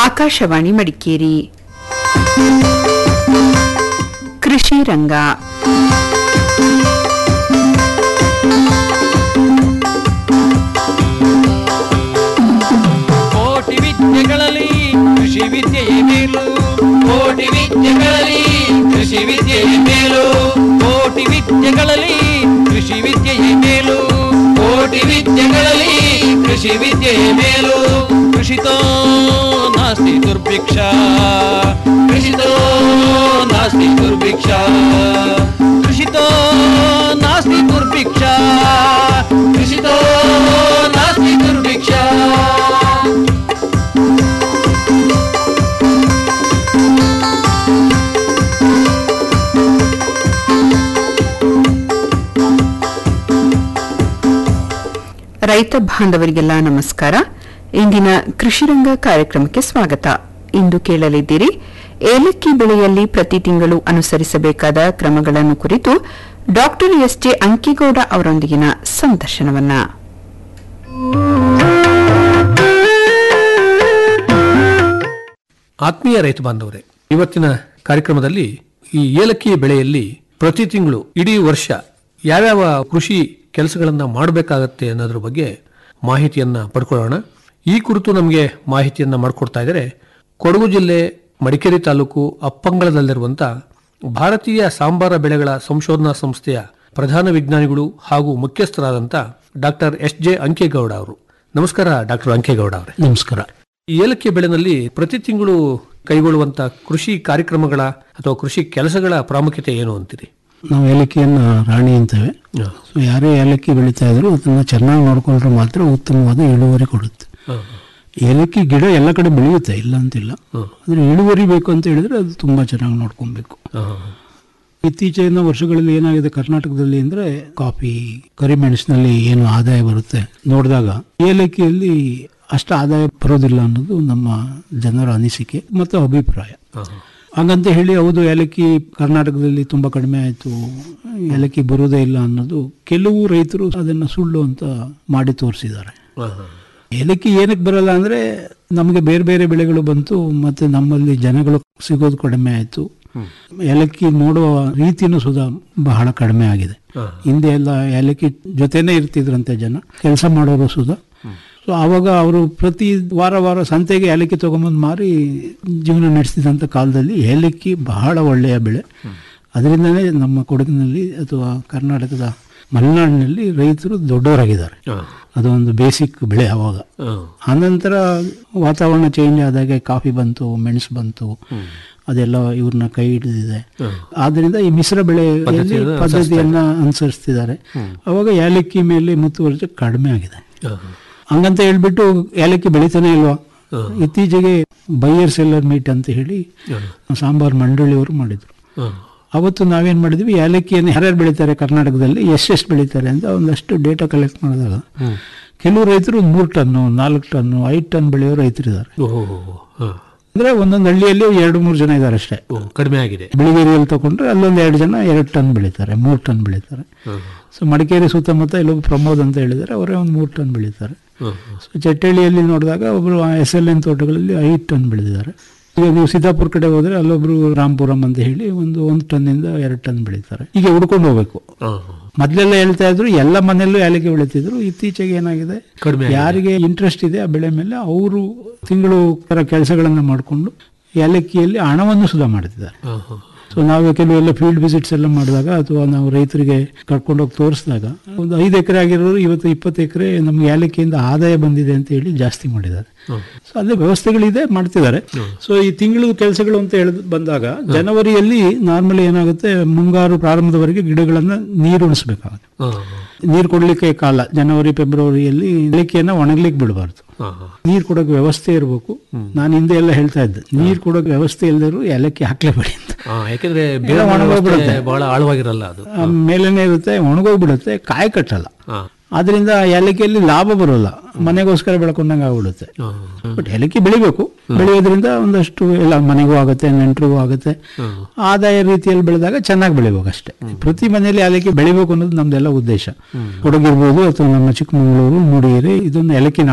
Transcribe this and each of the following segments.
ಆಕಾಶವಾಣಿ ಮಡಿಕೇರಿ ಕೃಷಿ ರಂಗ ಕೋಟಿ ವಿದ್ಯೆಗಳಲ್ಲಿ ಕೃಷಿ ವಿದ್ಯೆಯೇ ಮೇಲು ಕೋಟಿ ವಿದ್ಯೆಗಳಲ್ಲಿ ಕೃಷಿ ವಿದ್ಯೆಯೇ ಮೇಲು ಕೋಟಿ ವಿದ್ಯೆಗಳಲ್ಲಿ ಕೃಷಿ ವಿದ್ಯೆಯೇ ಮೇಲು ಕೋಟಿ ವಿದ್ಯೆಗಳಲ್ಲಿ ಕೃಷಿ ವಿದ್ಯೆಯೇ ಮೇಲು ಕೃಷಿತೋ ನಾಸ್ತಿ ದುರ್ಭಿಕ್ಷ ಕೃಷಿತೋ ನಾಸ್ತಿ ದುರ್ಭಿಕ್ಷ ಕೃಷಿತೋ ನಾಸ್ತಿ ದುರ್ಭಿಕ್ಷ ಕೃಷಿತೋ ನಾಸ್ತಿ ದುರ್ಭಿಕ್ಷ ರೈತ ಬಾಂಧವರಿಗೆಲ್ಲ ನಮಸ್ಕಾರ ಇಂದಿನ ಕೃಷಿರಂಗ ಕಾರ್ಯಕ್ರಮಕ್ಕೆ ಸ್ವಾಗತ ಇಂದು ಕೇಳಲಿದ್ದೀರಿ ಏಲಕ್ಕಿ ಬೆಳೆಯಲ್ಲಿ ಪ್ರತಿ ತಿಂಗಳು ಅನುಸರಿಸಬೇಕಾದ ಕ್ರಮಗಳನ್ನು ಕುರಿತು ಡಾಕ್ಟರ್ ಎಸ್ ಜೆ ಅಂಕಿಗೌಡ ಅವರೊಂದಿಗಿನ ಸಂದರ್ಶನವನ್ನ ಆತ್ಮೀಯ ರೈತ ಬಾಂಧವರೇ ಇವತ್ತಿನ ಕಾರ್ಯಕ್ರಮದಲ್ಲಿ ಈ ಏಲಕ್ಕಿ ಬೆಳೆಯಲ್ಲಿ ಪ್ರತಿ ತಿಂಗಳು ಇಡೀ ವರ್ಷ ಯಾವ್ಯಾವ ಕೃಷಿ ಕೆಲಸಗಳನ್ನ ಮಾಡಬೇಕಾಗತ್ತೆ ಅನ್ನೋದ್ರ ಬಗ್ಗೆ ಮಾಹಿತಿಯನ್ನ ಪಡ್ಕೊಳ್ಳೋಣ ಈ ಕುರಿತು ನಮಗೆ ಮಾಹಿತಿಯನ್ನ ಮಾಡಿಕೊಡ್ತಾ ಇದ್ದಾರೆ ಕೊಡಗು ಜಿಲ್ಲೆ ಮಡಿಕೇರಿ ತಾಲೂಕು ಅಪ್ಪಂಗಳದಲ್ಲಿರುವಂತ ಭಾರತೀಯ ಸಾಂಬಾರ ಬೆಳೆಗಳ ಸಂಶೋಧನಾ ಸಂಸ್ಥೆಯ ಪ್ರಧಾನ ವಿಜ್ಞಾನಿಗಳು ಹಾಗೂ ಮುಖ್ಯಸ್ಥರಾದಂಥ ಡಾಕ್ಟರ್ ಎಸ್ ಜೆ ಅಂಕೇಗೌಡ ಅವರು ನಮಸ್ಕಾರ ಡಾಕ್ಟರ್ ಅಂಕೇಗೌಡ ಅವರೇ ನಮಸ್ಕಾರ ಈ ಏಲಕ್ಕಿ ಬೆಳೆನಲ್ಲಿ ಪ್ರತಿ ತಿಂಗಳು ಕೈಗೊಳ್ಳುವಂತ ಕೃಷಿ ಕಾರ್ಯಕ್ರಮಗಳ ಅಥವಾ ಕೃಷಿ ಕೆಲಸಗಳ ಪ್ರಾಮುಖ್ಯತೆ ಏನು ಅಂತೀರಿ ನಾವು ಏಲಕ್ಕಿಯನ್ನು ರಾಣಿ ಅಂತೇವೆ ಸೊ ಯಾರೇ ಏಲಕ್ಕಿ ಬೆಳೀತಾ ಇದ್ರು ಅದನ್ನ ಚೆನ್ನಾಗಿ ನೋಡ್ಕೊಂಡ್ರೆ ಮಾತ್ರ ಉತ್ತಮವಾದ ಇಳುವರಿ ಕೊಡುತ್ತೆ ಏಲಕ್ಕಿ ಗಿಡ ಎಲ್ಲ ಕಡೆ ಬೆಳೆಯುತ್ತೆ ಇಲ್ಲ ಅಂತಿಲ್ಲ ಆದ್ರೆ ಇಳುವರಿ ಬೇಕು ಅಂತ ಹೇಳಿದ್ರೆ ಅದು ತುಂಬಾ ಚೆನ್ನಾಗಿ ನೋಡ್ಕೊಬೇಕು ಇತ್ತೀಚಿನ ವರ್ಷಗಳಲ್ಲಿ ಏನಾಗಿದೆ ಕರ್ನಾಟಕದಲ್ಲಿ ಅಂದ್ರೆ ಕಾಫಿ ಕರಿಮೆಣಸಿನಲ್ಲಿ ಏನು ಆದಾಯ ಬರುತ್ತೆ ನೋಡಿದಾಗ ಏಲಕ್ಕಿಯಲ್ಲಿ ಅಷ್ಟು ಆದಾಯ ಬರೋದಿಲ್ಲ ಅನ್ನೋದು ನಮ್ಮ ಜನರ ಅನಿಸಿಕೆ ಮತ್ತು ಅಭಿಪ್ರಾಯ ಹಾಗಂತ ಹೇಳಿ ಹೌದು ಏಲಕ್ಕಿ ಕರ್ನಾಟಕದಲ್ಲಿ ತುಂಬಾ ಕಡಿಮೆ ಆಯಿತು ಏಲಕ್ಕಿ ಬರೋದೇ ಇಲ್ಲ ಅನ್ನೋದು ಕೆಲವು ರೈತರು ಅದನ್ನ ಸುಳ್ಳು ಅಂತ ಮಾಡಿ ತೋರಿಸಿದ್ದಾರೆ ಏಲಕ್ಕಿ ಏನಕ್ಕೆ ಬರಲ್ಲ ಅಂದ್ರೆ ನಮಗೆ ಬೇರೆ ಬೇರೆ ಬೆಳೆಗಳು ಬಂತು ಮತ್ತೆ ನಮ್ಮಲ್ಲಿ ಜನಗಳು ಸಿಗೋದು ಕಡಿಮೆ ಆಯಿತು ಏಲಕ್ಕಿ ನೋಡುವ ರೀತಿನೂ ಸುಧಾ ಬಹಳ ಕಡಿಮೆ ಆಗಿದೆ ಹಿಂದೆ ಎಲ್ಲ ಏಲಕ್ಕಿ ಜೊತೆನೇ ಇರ್ತಿದ್ರಂತೆ ಜನ ಕೆಲಸ ಮಾಡೋರು ಸುಧಾ ಸೊ ಆವಾಗ ಅವರು ಪ್ರತಿ ವಾರ ವಾರ ಸಂತೆಗೆ ಏಲಕ್ಕಿ ತಗೊಂಬಂದು ಮಾರಿ ಜೀವನ ನಡೆಸಿದಂಥ ಕಾಲದಲ್ಲಿ ಏಲಕ್ಕಿ ಬಹಳ ಒಳ್ಳೆಯ ಬೆಳೆ ಅದರಿಂದನೇ ನಮ್ಮ ಕೊಡಗಿನಲ್ಲಿ ಅಥವಾ ಕರ್ನಾಟಕದ ಮಲೆನಾಡಿನಲ್ಲಿ ರೈತರು ದೊಡ್ಡವರಾಗಿದ್ದಾರೆ ಅದೊಂದು ಬೇಸಿಕ್ ಬೆಳೆ ಅವಾಗ ಆನಂತರ ವಾತಾವರಣ ಚೇಂಜ್ ಆದಾಗೆ ಕಾಫಿ ಬಂತು ಮೆಣಸು ಬಂತು ಅದೆಲ್ಲ ಇವ್ರನ್ನ ಕೈ ಹಿಡಿದಿದೆ ಆದ್ರಿಂದ ಈ ಮಿಶ್ರ ಬೆಳೆ ಪದ್ಧತಿಯನ್ನ ಅನುಸರಿಸ್ತಿದ್ದಾರೆ ಅವಾಗ ಏಲಕ್ಕಿ ಮೇಲೆ ಮುತುವರ್ಜಿ ಕಡಿಮೆ ಆಗಿದೆ ಹಂಗಂತ ಹೇಳ್ಬಿಟ್ಟು ಏಲಕ್ಕಿ ಬೆಳಿತಾನೆ ಇಲ್ವಾ ಇತ್ತೀಚೆಗೆ ಬೈಯರ್ ಸೆಲ್ಲರ್ ಮೀಟ್ ಅಂತ ಹೇಳಿ ಸಾಂಬಾರ್ ಮಂಡಳಿಯವರು ಮಾಡಿದ್ರು ಅವತ್ತು ನಾವೇನ್ ಮಾಡಿದ್ವಿ ಏಲಕ್ಕಿಯನ್ನು ಯಾರ್ಯಾರು ಬೆಳೀತಾರೆ ಕರ್ನಾಟಕದಲ್ಲಿ ಎಷ್ಟೆಷ್ಟು ಬೆಳೀತಾರೆ ಅಂತ ಒಂದಷ್ಟು ಡೇಟಾ ಕಲೆಕ್ಟ್ ಮಾಡಿದಾಗ ಕೆಲವು ರೈತರು ಮೂರು ಟನ್ನು ನಾಲ್ಕು ಟನ್ನು ಐದು ಟನ್ ಬೆಳೆಯೋ ರೈತರಿದ್ದಾರೆ ಅಂದ್ರೆ ಒಂದೊಂದು ಹಳ್ಳಿಯಲ್ಲಿ ಎರಡು ಮೂರು ಜನ ಇದ್ದಾರೆ ಅಷ್ಟೇ ಕಡಿಮೆ ಆಗಿದೆ ಬಿಳಿಗೇರಿಯಲ್ಲಿ ತಗೊಂಡ್ರೆ ಅಲ್ಲೊಂದು ಎರಡು ಜನ ಎರಡು ಟನ್ ಬೆಳೀತಾರೆ ಮೂರು ಟನ್ ಬೆಳೀತಾರೆ ಸೊ ಮಡಿಕೇರಿ ಸುತ್ತಮುತ್ತ ಇಲ್ಲೊಬ್ಬ ಪ್ರಮೋದ್ ಅಂತ ಹೇಳಿದ್ದಾರೆ ಅವರೇ ಒಂದು ಮೂರು ಟನ್ ಬೆಳೀತಾರೆ ಸೊ ಚಟ್ಟಳ್ಳಿಯಲ್ಲಿ ನೋಡಿದಾಗ ಒಬ್ರು ಎಸ್ ಎಲ್ ಎನ್ ತೋಟಗಳಲ್ಲಿ ಐದು ಟನ್ ಬೆಳೆದಿದ್ದಾರೆ ಈಗ ನೀವು ಸೀತಾಪುರ ಕಡೆ ಹೋದ್ರೆ ಅಲ್ಲೊಬ್ರು ರಾಂಪುರಂ ಅಂತ ಹೇಳಿ ಒಂದು ಒಂದು ಟನ್ನಿಂದ ಎರಡು ಟನ್ ಬೆಳೀತಾರೆ ಈಗ ಹುಡ್ಕೊಂಡು ಹೋಗ್ಬೇಕು ಮೊದ್ಲೆಲ್ಲ ಹೇಳ್ತಾ ಇದ್ರು ಎಲ್ಲ ಮನೆಯಲ್ಲೂ ಏಲಕ್ಕಿ ಬೆಳೀತಿದ್ರು ಇತ್ತೀಚೆಗೆ ಏನಾಗಿದೆ ಕಡಿಮೆ ಯಾರಿಗೆ ಇಂಟ್ರೆಸ್ಟ್ ಇದೆ ಆ ಬೆಳೆ ಮೇಲೆ ಅವರು ತಿಂಗಳು ಕೆಲಸಗಳನ್ನ ಮಾಡಿಕೊಂಡು ಏಲಕ್ಕಿಯಲ್ಲಿ ಹಣವನ್ನು ಸುಧಾ ಮಾಡ್ತಿದ್ದಾರೆ ಸೊ ನಾವು ಕೆಲವೆಲ್ಲ ಫೀಲ್ಡ್ ವಿಸಿಟ್ಸ್ ಎಲ್ಲ ಮಾಡಿದಾಗ ಅಥವಾ ನಾವು ರೈತರಿಗೆ ಕರ್ಕೊಂಡೋಗಿ ತೋರಿಸಿದಾಗ ಒಂದು ಐದು ಎಕರೆ ಆಗಿರೋರು ಇವತ್ತು ಇಪ್ಪತ್ತು ಎಕರೆ ನಮ್ಗೆ ಏಲಕ್ಕಿಯಿಂದ ಆದಾಯ ಬಂದಿದೆ ಅಂತ ಹೇಳಿ ಜಾಸ್ತಿ ಮಾಡಿದ್ದಾರೆ ಸೊ ಅಲ್ಲೇ ವ್ಯವಸ್ಥೆಗಳಿದೆ ಮಾಡ್ತಿದ್ದಾರೆ ಸೊ ಈ ತಿಂಗಳು ಕೆಲಸಗಳು ಅಂತ ಹೇಳಿ ಬಂದಾಗ ಜನವರಿಯಲ್ಲಿ ನಾರ್ಮಲಿ ಏನಾಗುತ್ತೆ ಮುಂಗಾರು ಪ್ರಾರಂಭದವರೆಗೆ ಗಿಡಗಳನ್ನ ನೀರು ಉಣಿಸ್ಬೇಕಾಗುತ್ತೆ ನೀರು ಕೊಡ್ಲಿಕ್ಕೆ ಕಾಲ ಜನವರಿ ಫೆಬ್ರವರಿಯಲ್ಲಿ ಏಲಕ್ಕಿಯನ್ನ ಒಣಗ್ಲಿಕ್ಕೆ ಬಿಡಬಾರ್ದು ನೀರ್ ಕೊಡೋಕೆ ವ್ಯವಸ್ಥೆ ಇರಬೇಕು ನಾನು ಹಿಂದೆ ಎಲ್ಲ ಹೇಳ್ತಾ ಇದ್ದೆ ನೀರ್ ಕೊಡೋಕೆ ವ್ಯವಸ್ಥೆ ಇಲ್ಲದಿರು ಏಲಕ್ಕಿ ಹಾಕ್ಲೇಬೇಡಿ ಅಂತ ಯಾಕಂದ್ರೆ ಬೇರೆ ಒಣಗೋಗ್ಬಿಡುತ್ತೆ. ಬಹಳ ಆಳವಾಗಿರಲ್ಲ ಅದು ಆ ಮೇಲೇನೆ ಇರುತ್ತೆ ಒಣಗೋಗ್ಬಿಡುತ್ತೆ ಕಾಯಿ ಕಟ್ಟಲ್ಲ ಆದ್ರಿಂದ ಏಲಕ್ಕಿಯಲ್ಲಿ ಲಾಭ ಬರೋಲ್ಲ ಮನೆಗೋಸ್ಕರ ಬೆಳ್ಕೊಂಡಂಗೆ ಆಗ್ಬಿಡುತ್ತೆ ಬಟ್ ಏಲಕ್ಕಿ ಬೆಳಿಬೇಕು ಬೆಳೆಯೋದ್ರಿಂದ ಒಂದಷ್ಟು ಎಲ್ಲ ಮನೆಗೂ ಆಗುತ್ತೆ ನೆಂಟರಿಗೂ ಆಗುತ್ತೆ ಆದಾಯ ರೀತಿಯಲ್ಲಿ ಬೆಳೆದಾಗ ಚೆನ್ನಾಗಿ ಬೆಳಿಬೇಕು ಅಷ್ಟೇ ಪ್ರತಿ ಮನೆಯಲ್ಲಿ ಏಲಕ್ಕಿ ಬೆಳಿಬೇಕು ಅನ್ನೋದು ನಮ್ದೆಲ್ಲ ಉದ್ದೇಶ ಕೊಡಗಿರ್ಬೋದು ಅಥವಾ ನಮ್ಮ ಚಿಕ್ಕಮಗಳೂರು ಮೂಡಿಗೆರೆ ಇದೊಂದು ಏಲಕ್ಕಿ ನಾಡೆ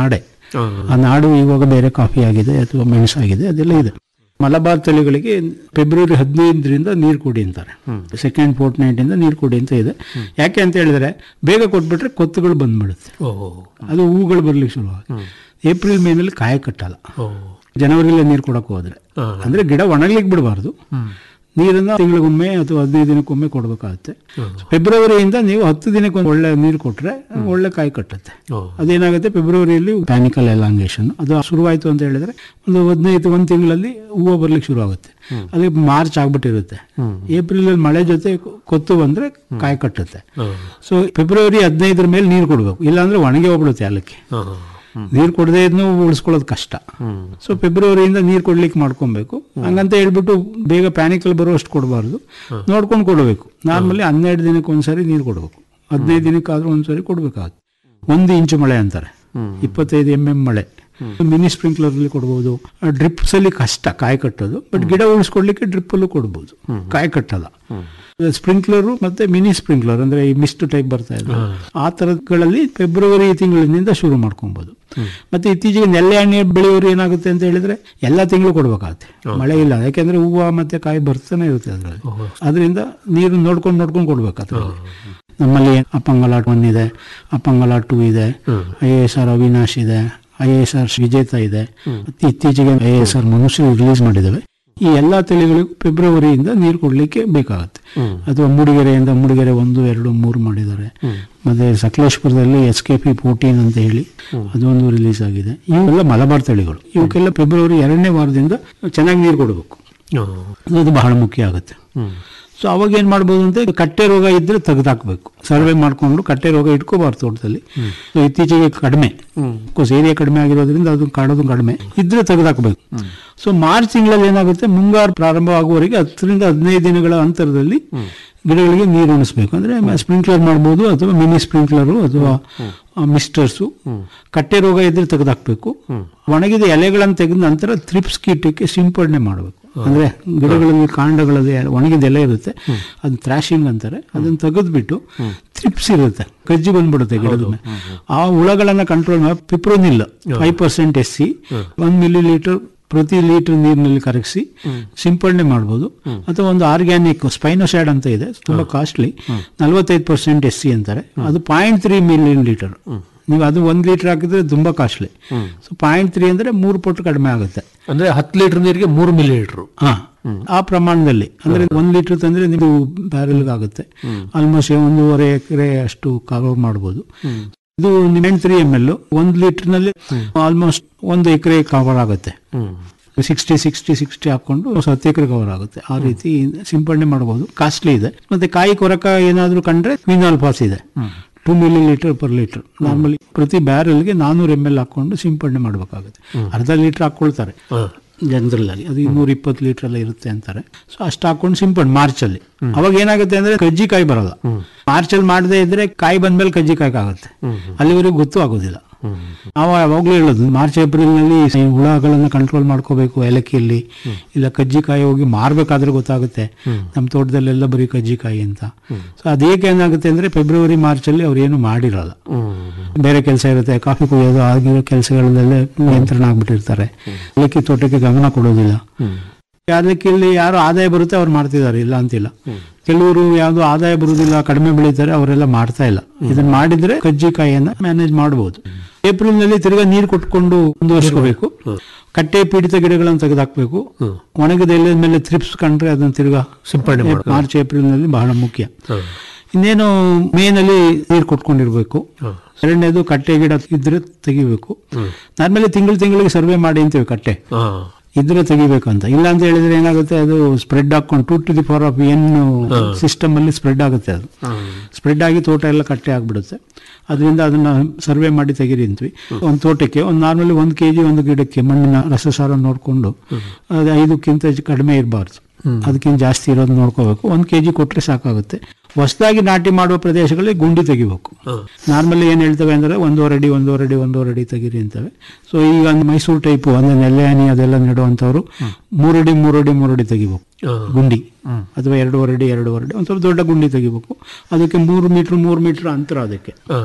ಆ ನಾಡು ಇವಾಗ ಬೇರೆ ಕಾಫಿ ಆಗಿದೆ ಅಥವಾ ಮೆಣಸಾಗಿದೆ ಅದೆಲ್ಲ ಇದೆ ಮಲಬಾರ್ ತಳಿಗಳಿಗೆ ಫೆಬ್ರವರಿ ಹದಿನೈದರಿಂದ ನೀರು ಕೊಡಿ ಅಂತಾರೆ ಸೆಕೆಂಡ್ ಫೋರ್ಟ್ ನೈಟ್ ಇಂದ ನೀರು ಕೊಡಿ ಅಂತ ಇದೆ ಯಾಕೆ ಅಂತ ಹೇಳಿದ್ರೆ ಬೇಗ ಕೊಟ್ಬಿಟ್ರೆ ಕೊತ್ತುಗಳು ಬಂದ್ಬಿಡುತ್ತೆ ಓ ಅದು ಹೂಗಳು ಬರ್ಲಿಕ್ಕೆ ಶುರುವಾಗಿ ಏಪ್ರಿಲ್ ಮೇನಲ್ಲಿ ಕಾಯ ಕಟ್ಟಲ್ಲ ಓ ಜನವರಿಲೇ ನೀರು ಕೊಡಕ್ಕೆ ಹೋದ್ರೆ ಹಾ. ಅಂದ್ರೆ ಗಿಡ ಒಣಗ್ಲಿಕ್ಕೆ ಬಿಡಬಾರ್ದು ನೀರನ್ನ ತಿಂಗಳಿಗೊಮ್ಮೆ ಅಥವಾ ಹದಿನೈದು ದಿನಕ್ಕೊಮ್ಮೆ ಕೊಡಬೇಕಾಗುತ್ತೆ ಫೆಬ್ರವರಿಯಿಂದ ನೀವು ಹತ್ತು ದಿನಕ್ಕೆ ಒಂದು ಒಳ್ಳೆ ನೀರು ಕೊಟ್ರೆ ಒಳ್ಳೆ ಕಾಯಿ ಕಟ್ಟುತ್ತೆ ಓ. ಅದೇನಾಗುತ್ತೆ ಫೆಬ್ರವರಿಯಲ್ಲಿ ಪ್ಯಾನಿಕಲ್ ಎಲಾಂಗೇಷನ್ ಅದು ಶುರುವಾಯಿತು ಅಂತ ಹೇಳಿದ್ರೆ ಒಂದು ಹದಿನೈದು ಒಂದು ತಿಂಗಳಲ್ಲಿ ಹೂವು ಬರ್ಲಿಕ್ಕೆ ಶುರು ಆಗುತ್ತೆ ಅದು ಮಾರ್ಚ್ ಆಗ್ಬಿಟ್ಟಿರುತ್ತೆ ಏಪ್ರಿಲ್ ಅಲ್ಲಿ ಮಳೆ ಜೊತೆ ಕೊತ್ತು ಬಂದ್ರೆ ಕಾಯಿ ಕಟ್ಟುತ್ತೆ ಹಾ. ಸೊ ಫೆಬ್ರವರಿ ಹದಿನೈದರ ಮೇಲೆ ನೀರು ಕೊಡಬೇಕು ಇಲ್ಲಾಂದ್ರೆ ಒಣಗಿ ಹೋಗ್ಬಿಡುತ್ತೆ ಏಲಕ್ಕಿ ಹಾ. ನೀರು ಕೊಡದೇ ಇದ್ನೂ ಉಳಿಸ್ಕೊಳ್ಳೋದು ಕಷ್ಟ ಸೊ ಫೆಬ್ರವರಿಯಿಂದ ನೀರು ಕೊಡ್ಲಿಕ್ಕೆ ಮಾಡ್ಕೊಬೇಕು ಹಂಗಂತ ಹೇಳ್ಬಿಟ್ಟು ಬೇಗ ಪ್ಯಾನಿಕಲ್ ಬರುವಷ್ಟು ಕೊಡಬಾರ್ದು ನೋಡ್ಕೊಂಡು ಕೊಡಬೇಕು ನಾರ್ಮಲಿ ಹನ್ನೆರಡು ದಿನಕ್ಕೆ ಒಂದ್ಸರಿ ನೀರು ಕೊಡಬೇಕು ಹದಿನೈದು ದಿನಕ್ಕಾದ್ರೂ ಒಂದ್ಸರಿ ಕೊಡ್ಬೇಕಾಗುತ್ತೆ ಒಂದು ಇಂಚು ಮಳೆ ಅಂತಾರೆ ಇಪ್ಪತ್ತೈದು ಎಮ್ ಎಂ ಮಳೆ ಮಿನಿ ಸ್ಪ್ರಿಂಕ್ಲರ್ ಅಲ್ಲಿ ಕೊಡ್ಬೋದು ಡ್ರಿಪ್ಸ್ ಅಲ್ಲಿ ಕಷ್ಟ ಕಾಯಿ ಕಟ್ಟೋದು ಬಟ್ ಗಿಡ ಉಳಿಸ್ಕೊಡ್ಲಿಕ್ಕೆ ಡ್ರಿಪ್ ಅಲ್ಲೂ ಕೊಡ್ಬೋದು ಕಾಯಿ ಕಟ್ಟಲ್ಲ ಸ್ಪ್ರಿಂಕ್ಲರ್ ಮತ್ತೆ ಮಿನಿ ಸ್ಪ್ರಿಂಕ್ಲರ್ ಅಂದ್ರೆ ಈ ಮಿಸ್ಟ್ ಟೈಪ್ ಬರ್ತಾ ಇದೆ ಆ ತರಗಳಲ್ಲಿ ಫೆಬ್ರವರಿ ತಿಂಗಳಿನಿಂದ ಶುರು ಮಾಡ್ಕೊಬಹುದು ಮತ್ತೆ ಇತ್ತೀಚೆಗೆ ನೆಲ್ಲೆ ಹಣ್ಣು ಬೆಳೆಯೋರು ಏನಾಗುತ್ತೆ ಅಂತ ಹೇಳಿದ್ರೆ ಎಲ್ಲಾ ತಿಂಗಳು ಕೊಡ್ಬೇಕಾಗುತ್ತೆ ಮಳೆ ಇಲ್ಲ ಯಾಕೆಂದ್ರೆ ಹೂವು ಮತ್ತೆ ಕಾಯಿ ಬರ್ತಾನೆ ಇರುತ್ತೆ ಅದ್ರಲ್ಲಿ ಅದರಿಂದ ನೀರು ನೋಡ್ಕೊಂಡು ನೋಡ್ಕೊಂಡು ಕೊಡ್ಬೇಕು ಅದ್ರಲ್ಲಿ ನಮ್ಮಲ್ಲಿ ಅಪ್ಪಂಗಲ ಒನ್ ಇದೆ ಅಪ್ಪಂಗಲ ಟೂ ಇದೆ ಐ ಎಸ್ ಆರ್ ಅವಿನಾಶ್ ಇದೆ ಐ ಎಸ್ ಆರ್ ವಿಜೇತ ಇದೆ ಮತ್ತೆ ಇತ್ತೀಚೆಗೆ ಐ ಎಸ್ ಆರ್ ಮನುಷ್ಯರು ರಿಲೀಸ್ ಮಾಡಿದ್ದಾವೆ ಈ ಎಲ್ಲಾ ತಳಿಗಳಿಗೂ ಫೆಬ್ರವರಿಯಿಂದ ನೀರು ಕೊಡ್ಲಿಕ್ಕೆ ಬೇಕಾಗುತ್ತೆ ಅಥವಾ ಮೂಡಿಗೆರೆಯಿಂದ ಮೂಡಿಗೆರೆ ಒಂದು ಎರಡು ಮೂರು ಮಾಡಿದ್ದಾರೆ ಮತ್ತೆ ಸಕಲೇಶ್ಪುರದಲ್ಲಿ ಎಸ್ ಕೆ ಪಿ ಫೋರ್ಟೀನ್ ಅಂತ ಹೇಳಿ ಅದೊಂದು ರಿಲೀಸ್ ಆಗಿದೆ ಇವೆಲ್ಲ ಮಲಬಾರ್ ತಳಿಗಳು ಇವಕ್ಕೆಲ್ಲ ಫೆಬ್ರವರಿ ಎರಡನೇ ವಾರದಿಂದ ಚೆನ್ನಾಗಿ ನೀರು ಕೊಡಬೇಕು ಹಾ. ಅದು ಬಹಳ ಮುಖ್ಯ ಆಗುತ್ತೆ ಸೊ ಅವಾಗ ಏನ್ ಮಾಡ್ಬೋದು ಅಂತ ಕಟ್ಟೆ ರೋಗ ಇದ್ರೆ ತೆಗೆದಾಕ್ಬೇಕು ಸರ್ವೆ ಮಾಡ್ಕೊಂಡು ಕಟ್ಟೆ ರೋಗ ಇಟ್ಕೋಬಾರ್ದು ತೋಟದಲ್ಲಿ ಸೊ ಇತ್ತೀಚೆಗೆ ಕಡಿಮೆ ಕೋರ್ಸ್ ಏರಿಯಾ ಕಡಿಮೆ ಆಗಿರೋದ್ರಿಂದ ಅದು ಕಾಡೋದು ಕಡಿಮೆ ಇದ್ರೆ ತೆಗೆದಾಕ್ಬೇಕು ಸೊ ಮಾರ್ಚ್ ತಿಂಗಳಲ್ಲಿ ಏನಾಗುತ್ತೆ ಮುಂಗಾರು ಪ್ರಾರಂಭ ಆಗುವವರೆಗೆ ಹತ್ತರಿಂದ ಹದಿನೈದು ದಿನಗಳ ಅಂತರದಲ್ಲಿ ಗಿಡಗಳಿಗೆ ನೀರು ಉಣಿಸ್ಬೇಕು ಅಂದ್ರೆ ಸ್ಪ್ರಿಂಕ್ಲರ್ ಮಾಡ್ಬೋದು ಅಥವಾ ಮಿನಿ ಸ್ಪ್ರಿಂಕ್ಲರು ಅಥವಾ ಮಿಸ್ಟರ್ಸು ಕಟ್ಟೆ ರೋಗ ಇದ್ರೆ ತೆಗೆದಾಕ್ಬೇಕು ಒಣಗಿದ ಎಲೆಗಳನ್ನು ತೆಗೆದ ನಂತರ ಥ್ರಿಪ್ಸ್ ಕೀಟಕ್ಕೆ ಸಿಂಪಡಣೆ ಮಾಡಬೇಕು ಅಂದ್ರೆ ಗಿಡಗಳಲ್ಲಿ ಕಾಂಡಗಳಲ್ಲಿ ಒಣಗಿದ ಎಲೆ ಇರುತ್ತೆ ಅದನ್ನ ಥ್ರಾಶಿಂಗ್ ಅಂತಾರೆ ಅದನ್ನ ತೆಗೆದ್ಬಿಟ್ಟು ಥ್ರಿಪ್ಸ್ ಇರುತ್ತೆ ಕಜ್ಜಿ ಬಂದ್ಬಿಡುತ್ತೆ ಗಿಡದ ಮೇಲೆ ಆ ಹುಳಗಳನ್ನ ಕಂಟ್ರೋಲ್ ಮಾಡಿ fipronil five percent S C ಒಂದ್ ಮಿಲಿ ಲೀಟರ್ ಪ್ರತಿ ಲೀಟರ್ ನೀರಿನಲ್ಲಿ ಕರಗಿಸಿ ಸಿಂಪಡಣೆ ಮಾಡ್ಬೋದು ಅಥವಾ ಒಂದು ಆರ್ಗ್ಯಾನಿಕ್ ಸ್ಪೈನೋಸೈಡ್ ಅಂತ ಇದೆ ತುಂಬಾ ಕಾಸ್ಟ್ಲಿ ನಲವತ್ತೈದು ಪರ್ಸೆಂಟ್ ಎಸ್ ಸಿ ಅಂತಾರೆ ಅದು ಪಾಯಿಂಟ್ ತ್ರೀ ಮಿಲಿ ಲೀಟರ್ ನೀವು ಅದು ಒಂದ್ ಲೀಟರ್ ಹಾಕಿದ್ರೆ ತುಂಬಾ ಕಾಸ್ಟ್ಲಿ ಸೊ ಪಾಯಿಂಟ್ ತ್ರೀ ಅಂದ್ರೆ ಮೂರು ಪಟ್ಟು ಕಡಿಮೆ ಆಗುತ್ತೆ ಅಂದ್ರೆ ಹತ್ತು ಲೀಟರ್ ನೀರಿಗೆ ಮೂರು ಮಿಲಿ ಲೀಟರ್ ಹಾ ಆ ಪ್ರಮಾಣದಲ್ಲಿ ಅಂದ್ರೆ ಒಂದ್ ಲೀಟರ್ ತಂದ್ರೆ ನೀವು ಬ್ಯಾರೆಲ್ ಆಗುತ್ತೆ ಆಲ್ಮೋಸ್ಟ್ ಒಂದೂವರೆ ಎಕರೆ ಅಷ್ಟು ಕವರ್ ಮಾಡ್ಬೋದು ಇದು ನಿಮೆಂಟ್ ತ್ರೀ ಎಮ್ ಎಲ್ ಒಂದ್ ಲೀಟರ್ ನಲ್ಲಿ ಆಲ್ಮೋಸ್ಟ್ ಒಂದು ಎಕರೆ ಕವರ್ ಆಗುತ್ತೆ ಸಿಕ್ಸ್ಟಿ ಸಿಕ್ಸ್ಟಿ ಸಿಕ್ಸ್ಟಿ ಹಾಕೊಂಡು ಹತ್ತು ಎಕರೆ ಕವರ್ ಆಗುತ್ತೆ ಆ ರೀತಿ ಸಿಂಪಡಣೆ ಮಾಡಬಹುದು ಕಾಸ್ಟ್ಲಿ ಇದೆ ಮತ್ತೆ ಕಾಯಿ ಕೊರಕ ಏನಾದ್ರೂ ಕಂಡ್ರೆ ಕ್ವಿನಾಲ್ ಪಾಸ್ ಇದೆ two millilitre per litre normally ಪ್ರತಿ ಬ್ಯಾರಲ್ಗೆ ನಾನೂರು ಎಮ್ ಎಲ್ ಹಾಕೊಂಡು ಸಿಂಪಡಣೆ ಮಾಡಬೇಕಾಗುತ್ತೆ ಅರ್ಧ ಲೀಟರ್ ಹಾಕೊಳ್ತಾರೆ ಜನರಲ್ ಆಗಿ ಅದು ಇನ್ನೂರ ಇಪ್ಪತ್ತು ಲೀಟರ್ ಎಲ್ಲ ಇರುತ್ತೆ ಅಂತಾರೆ ಸೊ ಅಷ್ಟು ಹಾಕೊಂಡು ಸಿಂಪಡಣೆ ಮಾರ್ಚ್ ಅಲ್ಲಿ ಅವಾಗ ಏನಾಗುತ್ತೆ ಅಂದ್ರೆ ಕಜ್ಜಿಕಾಯಿ ಬರಲ್ಲ ಮಾರ್ಚ್ ಅಲ್ಲಿ ಮಾಡದೇ ಇದ್ರೆ ಕಾಯಿ ಬಂದ್ಮೇಲೆ ಕಜ್ಜಿಕಾಯಿ ಆಗುತ್ತೆ ಅಲ್ಲಿವರೆಗೂ ಗೊತ್ತೂ ಆಗೋದಿಲ್ಲ ನಾವು ಯಾವಾಗ್ಲೂ ಹೇಳೋದು ಮಾರ್ಚ್ ಏಪ್ರಿಲ್ ನಲ್ಲಿ ಈ ಹುಳಗಳನ್ನ ಕಂಟ್ರೋಲ್ ಮಾಡ್ಕೋಬೇಕು ಏಲಕ್ಕಿಯಲ್ಲಿ ಇಲ್ಲ ಕಜ್ಜಿಕಾಯಿ ಹೋಗಿ ಮಾರ್ಬೇಕಾದ್ರೆ ಗೊತ್ತಾಗುತ್ತೆ ನಮ್ಮ ತೋಟದಲ್ಲೆಲ್ಲ ಬರೀ ಕಜ್ಜಿಕಾಯಿ ಅಂತ ಸೊ ಅದೇಕೆ ಏನಾಗುತ್ತೆ ಅಂದ್ರೆ ಫೆಬ್ರವರಿ ಮಾರ್ಚ್ ಅಲ್ಲಿ ಅವ್ರು ಏನು ಮಾಡಿರಲ್ಲ ಬೇರೆ ಕೆಲಸ ಇರುತ್ತೆ ಕಾಫಿ ಕುಡಿಯೋದು ಆಗಿರೋ ಕೆಲಸಗಳಲ್ಲೇ ನಿಯಂತ್ರಣ ಆಗ್ಬಿಟ್ಟಿರ್ತಾರೆ ಏಲಕ್ಕಿ ತೋಟಕ್ಕೆ ಗಮನ ಕೊಡೋದಿಲ್ಲ ಏಲಕ್ಕಿಯಲ್ಲಿ ಯಾರು ಆದಾಯ ಬರುತ್ತೆ ಅವ್ರು ಮಾಡ್ತಿದ್ದಾರೆ ಇಲ್ಲ ಅಂತಿಲ್ಲ ಕೆಲವರು ಯಾವ್ದು ಆದಾಯ ಬರುವುದಿಲ್ಲ ಕಡಿಮೆ ಬೆಳೀತಾರೆ ಅವರೆಲ್ಲ ಮಾಡ್ತಾ ಇಲ್ಲ ಇದನ್ನ ಮಾಡಿದ್ರೆ ಕಜ್ಜಿಕಾಯಿಯನ್ನ ಮ್ಯಾನೇಜ್ ಮಾಡಬಹುದು ಏಪ್ರಿಲ್ ನಲ್ಲಿ ತಿರ್ಗಾ ನೀರು ಕೊಟ್ಕೊಂಡು ಮುಂದುವರಿಸ್ಕೋಬೇಕು ಕಟ್ಟೆ ಪೀಡಿತ ಗಿಡಗಳನ್ನು ತೆಗೆದಾಕ್ಬೇಕು ಒಣಗಿದ ಎಲೆ ಮೇಲೆ ಥ್ರಿಪ್ಸ್ ಕಂಡ್ರೆ ಅದನ್ನ ತಿರ್ಗಾ ಸಿಂಪಡಣೆ ಮಾಡ್ಬೇಕು. ಮಾರ್ಚ್ ಏಪ್ರಿಲ್ ನಲ್ಲಿ ಬಹಳ ಮುಖ್ಯ ಇನ್ನೇನು ಮೇನಲ್ಲಿ ನೀರು ಕೊಟ್ಕೊಂಡಿರ್ಬೇಕು ಎರಡನೇದು ಕಟ್ಟೆ ಗಿಡ ಇದ್ರೆ ತೆಗಿಬೇಕು ನಾರ್ಮಲಿ ತಿಂಗಳು ತಿಂಗಳಿಗೆ ಸರ್ವೆ ಮಾಡಿ ಅಂತೀವಿ ಕಟ್ಟೆ ಹಾ ಇದ್ರೆ ತೆಗಿಬೇಕು ಅಂತ ಇಲ್ಲ ಅಂತ ಹೇಳಿದ್ರೆ ಏನಾಗುತ್ತೆ ಅದು ಸ್ಪ್ರೆಡ್ ಹಾಕೊಂಡು two to the power of N system ಅಲ್ಲಿ ಸ್ಪ್ರೆಡ್ ಆಗುತ್ತೆ ಅದು ಸ್ಪ್ರೆಡ್ ಆಗಿ ತೋಟ ಎಲ್ಲ ಕಟ್ಟೆ ಆಗ್ಬಿಡುತ್ತೆ ಅದರಿಂದ ಅದನ್ನ ಸರ್ವೆ ಮಾಡಿ ತೆಗೀರಿ ಅಂತೀವಿ ಒಂದು ತೋಟಕ್ಕೆ ಒಂದು ನಾರ್ಮಲಿ ಒಂದು ಕೆಜಿ ಒಂದು ಗಿಡಕ್ಕೆ ಮಣ್ಣಿನ ರಸಸಾರ ನೋಡಿಕೊಂಡು ಅದು ಐದಕ್ಕಿಂತ ಹೆಚ್ಚು ಕಡಿಮೆ ಇರಬಾರ್ದು ಅದಕ್ಕಿಂತ ಜಾಸ್ತಿ ಇರೋದು ನೋಡ್ಕೋಬೇಕು ಒಂದು ಕೆಜಿ ಕೊಟ್ರೆ ಸಾಕಾಗುತ್ತೆ ಹೊಸದಾಗಿ ನಾಟಿ ಮಾಡುವ ಪ್ರದೇಶಗಳಲ್ಲಿ ಗುಂಡಿ ತೆಗಿಬೇಕು ನಾರ್ಮಲಿ ಏನ್ ಹೇಳ್ತವೆ ಅಂದ್ರೆ ಒಂದೂವರೆ ಅಡಿ ಒಂದೂವರೆ ಅಡಿ ಒಂದೂವರೆ ಅಡಿ ತೆಗೀರಿ ಅಂತವೆ ಸೊ ಈಗ ಒಂದು ಮೈಸೂರು ಟೈಪು ಅಂದ್ರೆ ನೆಲ್ಲೆ ಹನಿ ಅದೆಲ್ಲ ನೆಡುವಂಥವ್ರು ಮೂರಡಿ ಮೂರಡಿ ಮೂರಡಿ ತೆಗಿಬೇಕು ಗುಂಡಿ ಅಥವಾ ಎರಡೂವರೆ ಅಡಿ ಎರಡೂವರೆ ಅಡಿ ಒಂದು ಸ್ವಲ್ಪ ದೊಡ್ಡ ಗುಂಡಿ ತೆಗಿಬೇಕು ಅದಕ್ಕೆ ಮೂರು ಮೀಟರ್ ಮೂರು ಮೀಟರ್ ಅಂತರ ಅದಕ್ಕೆ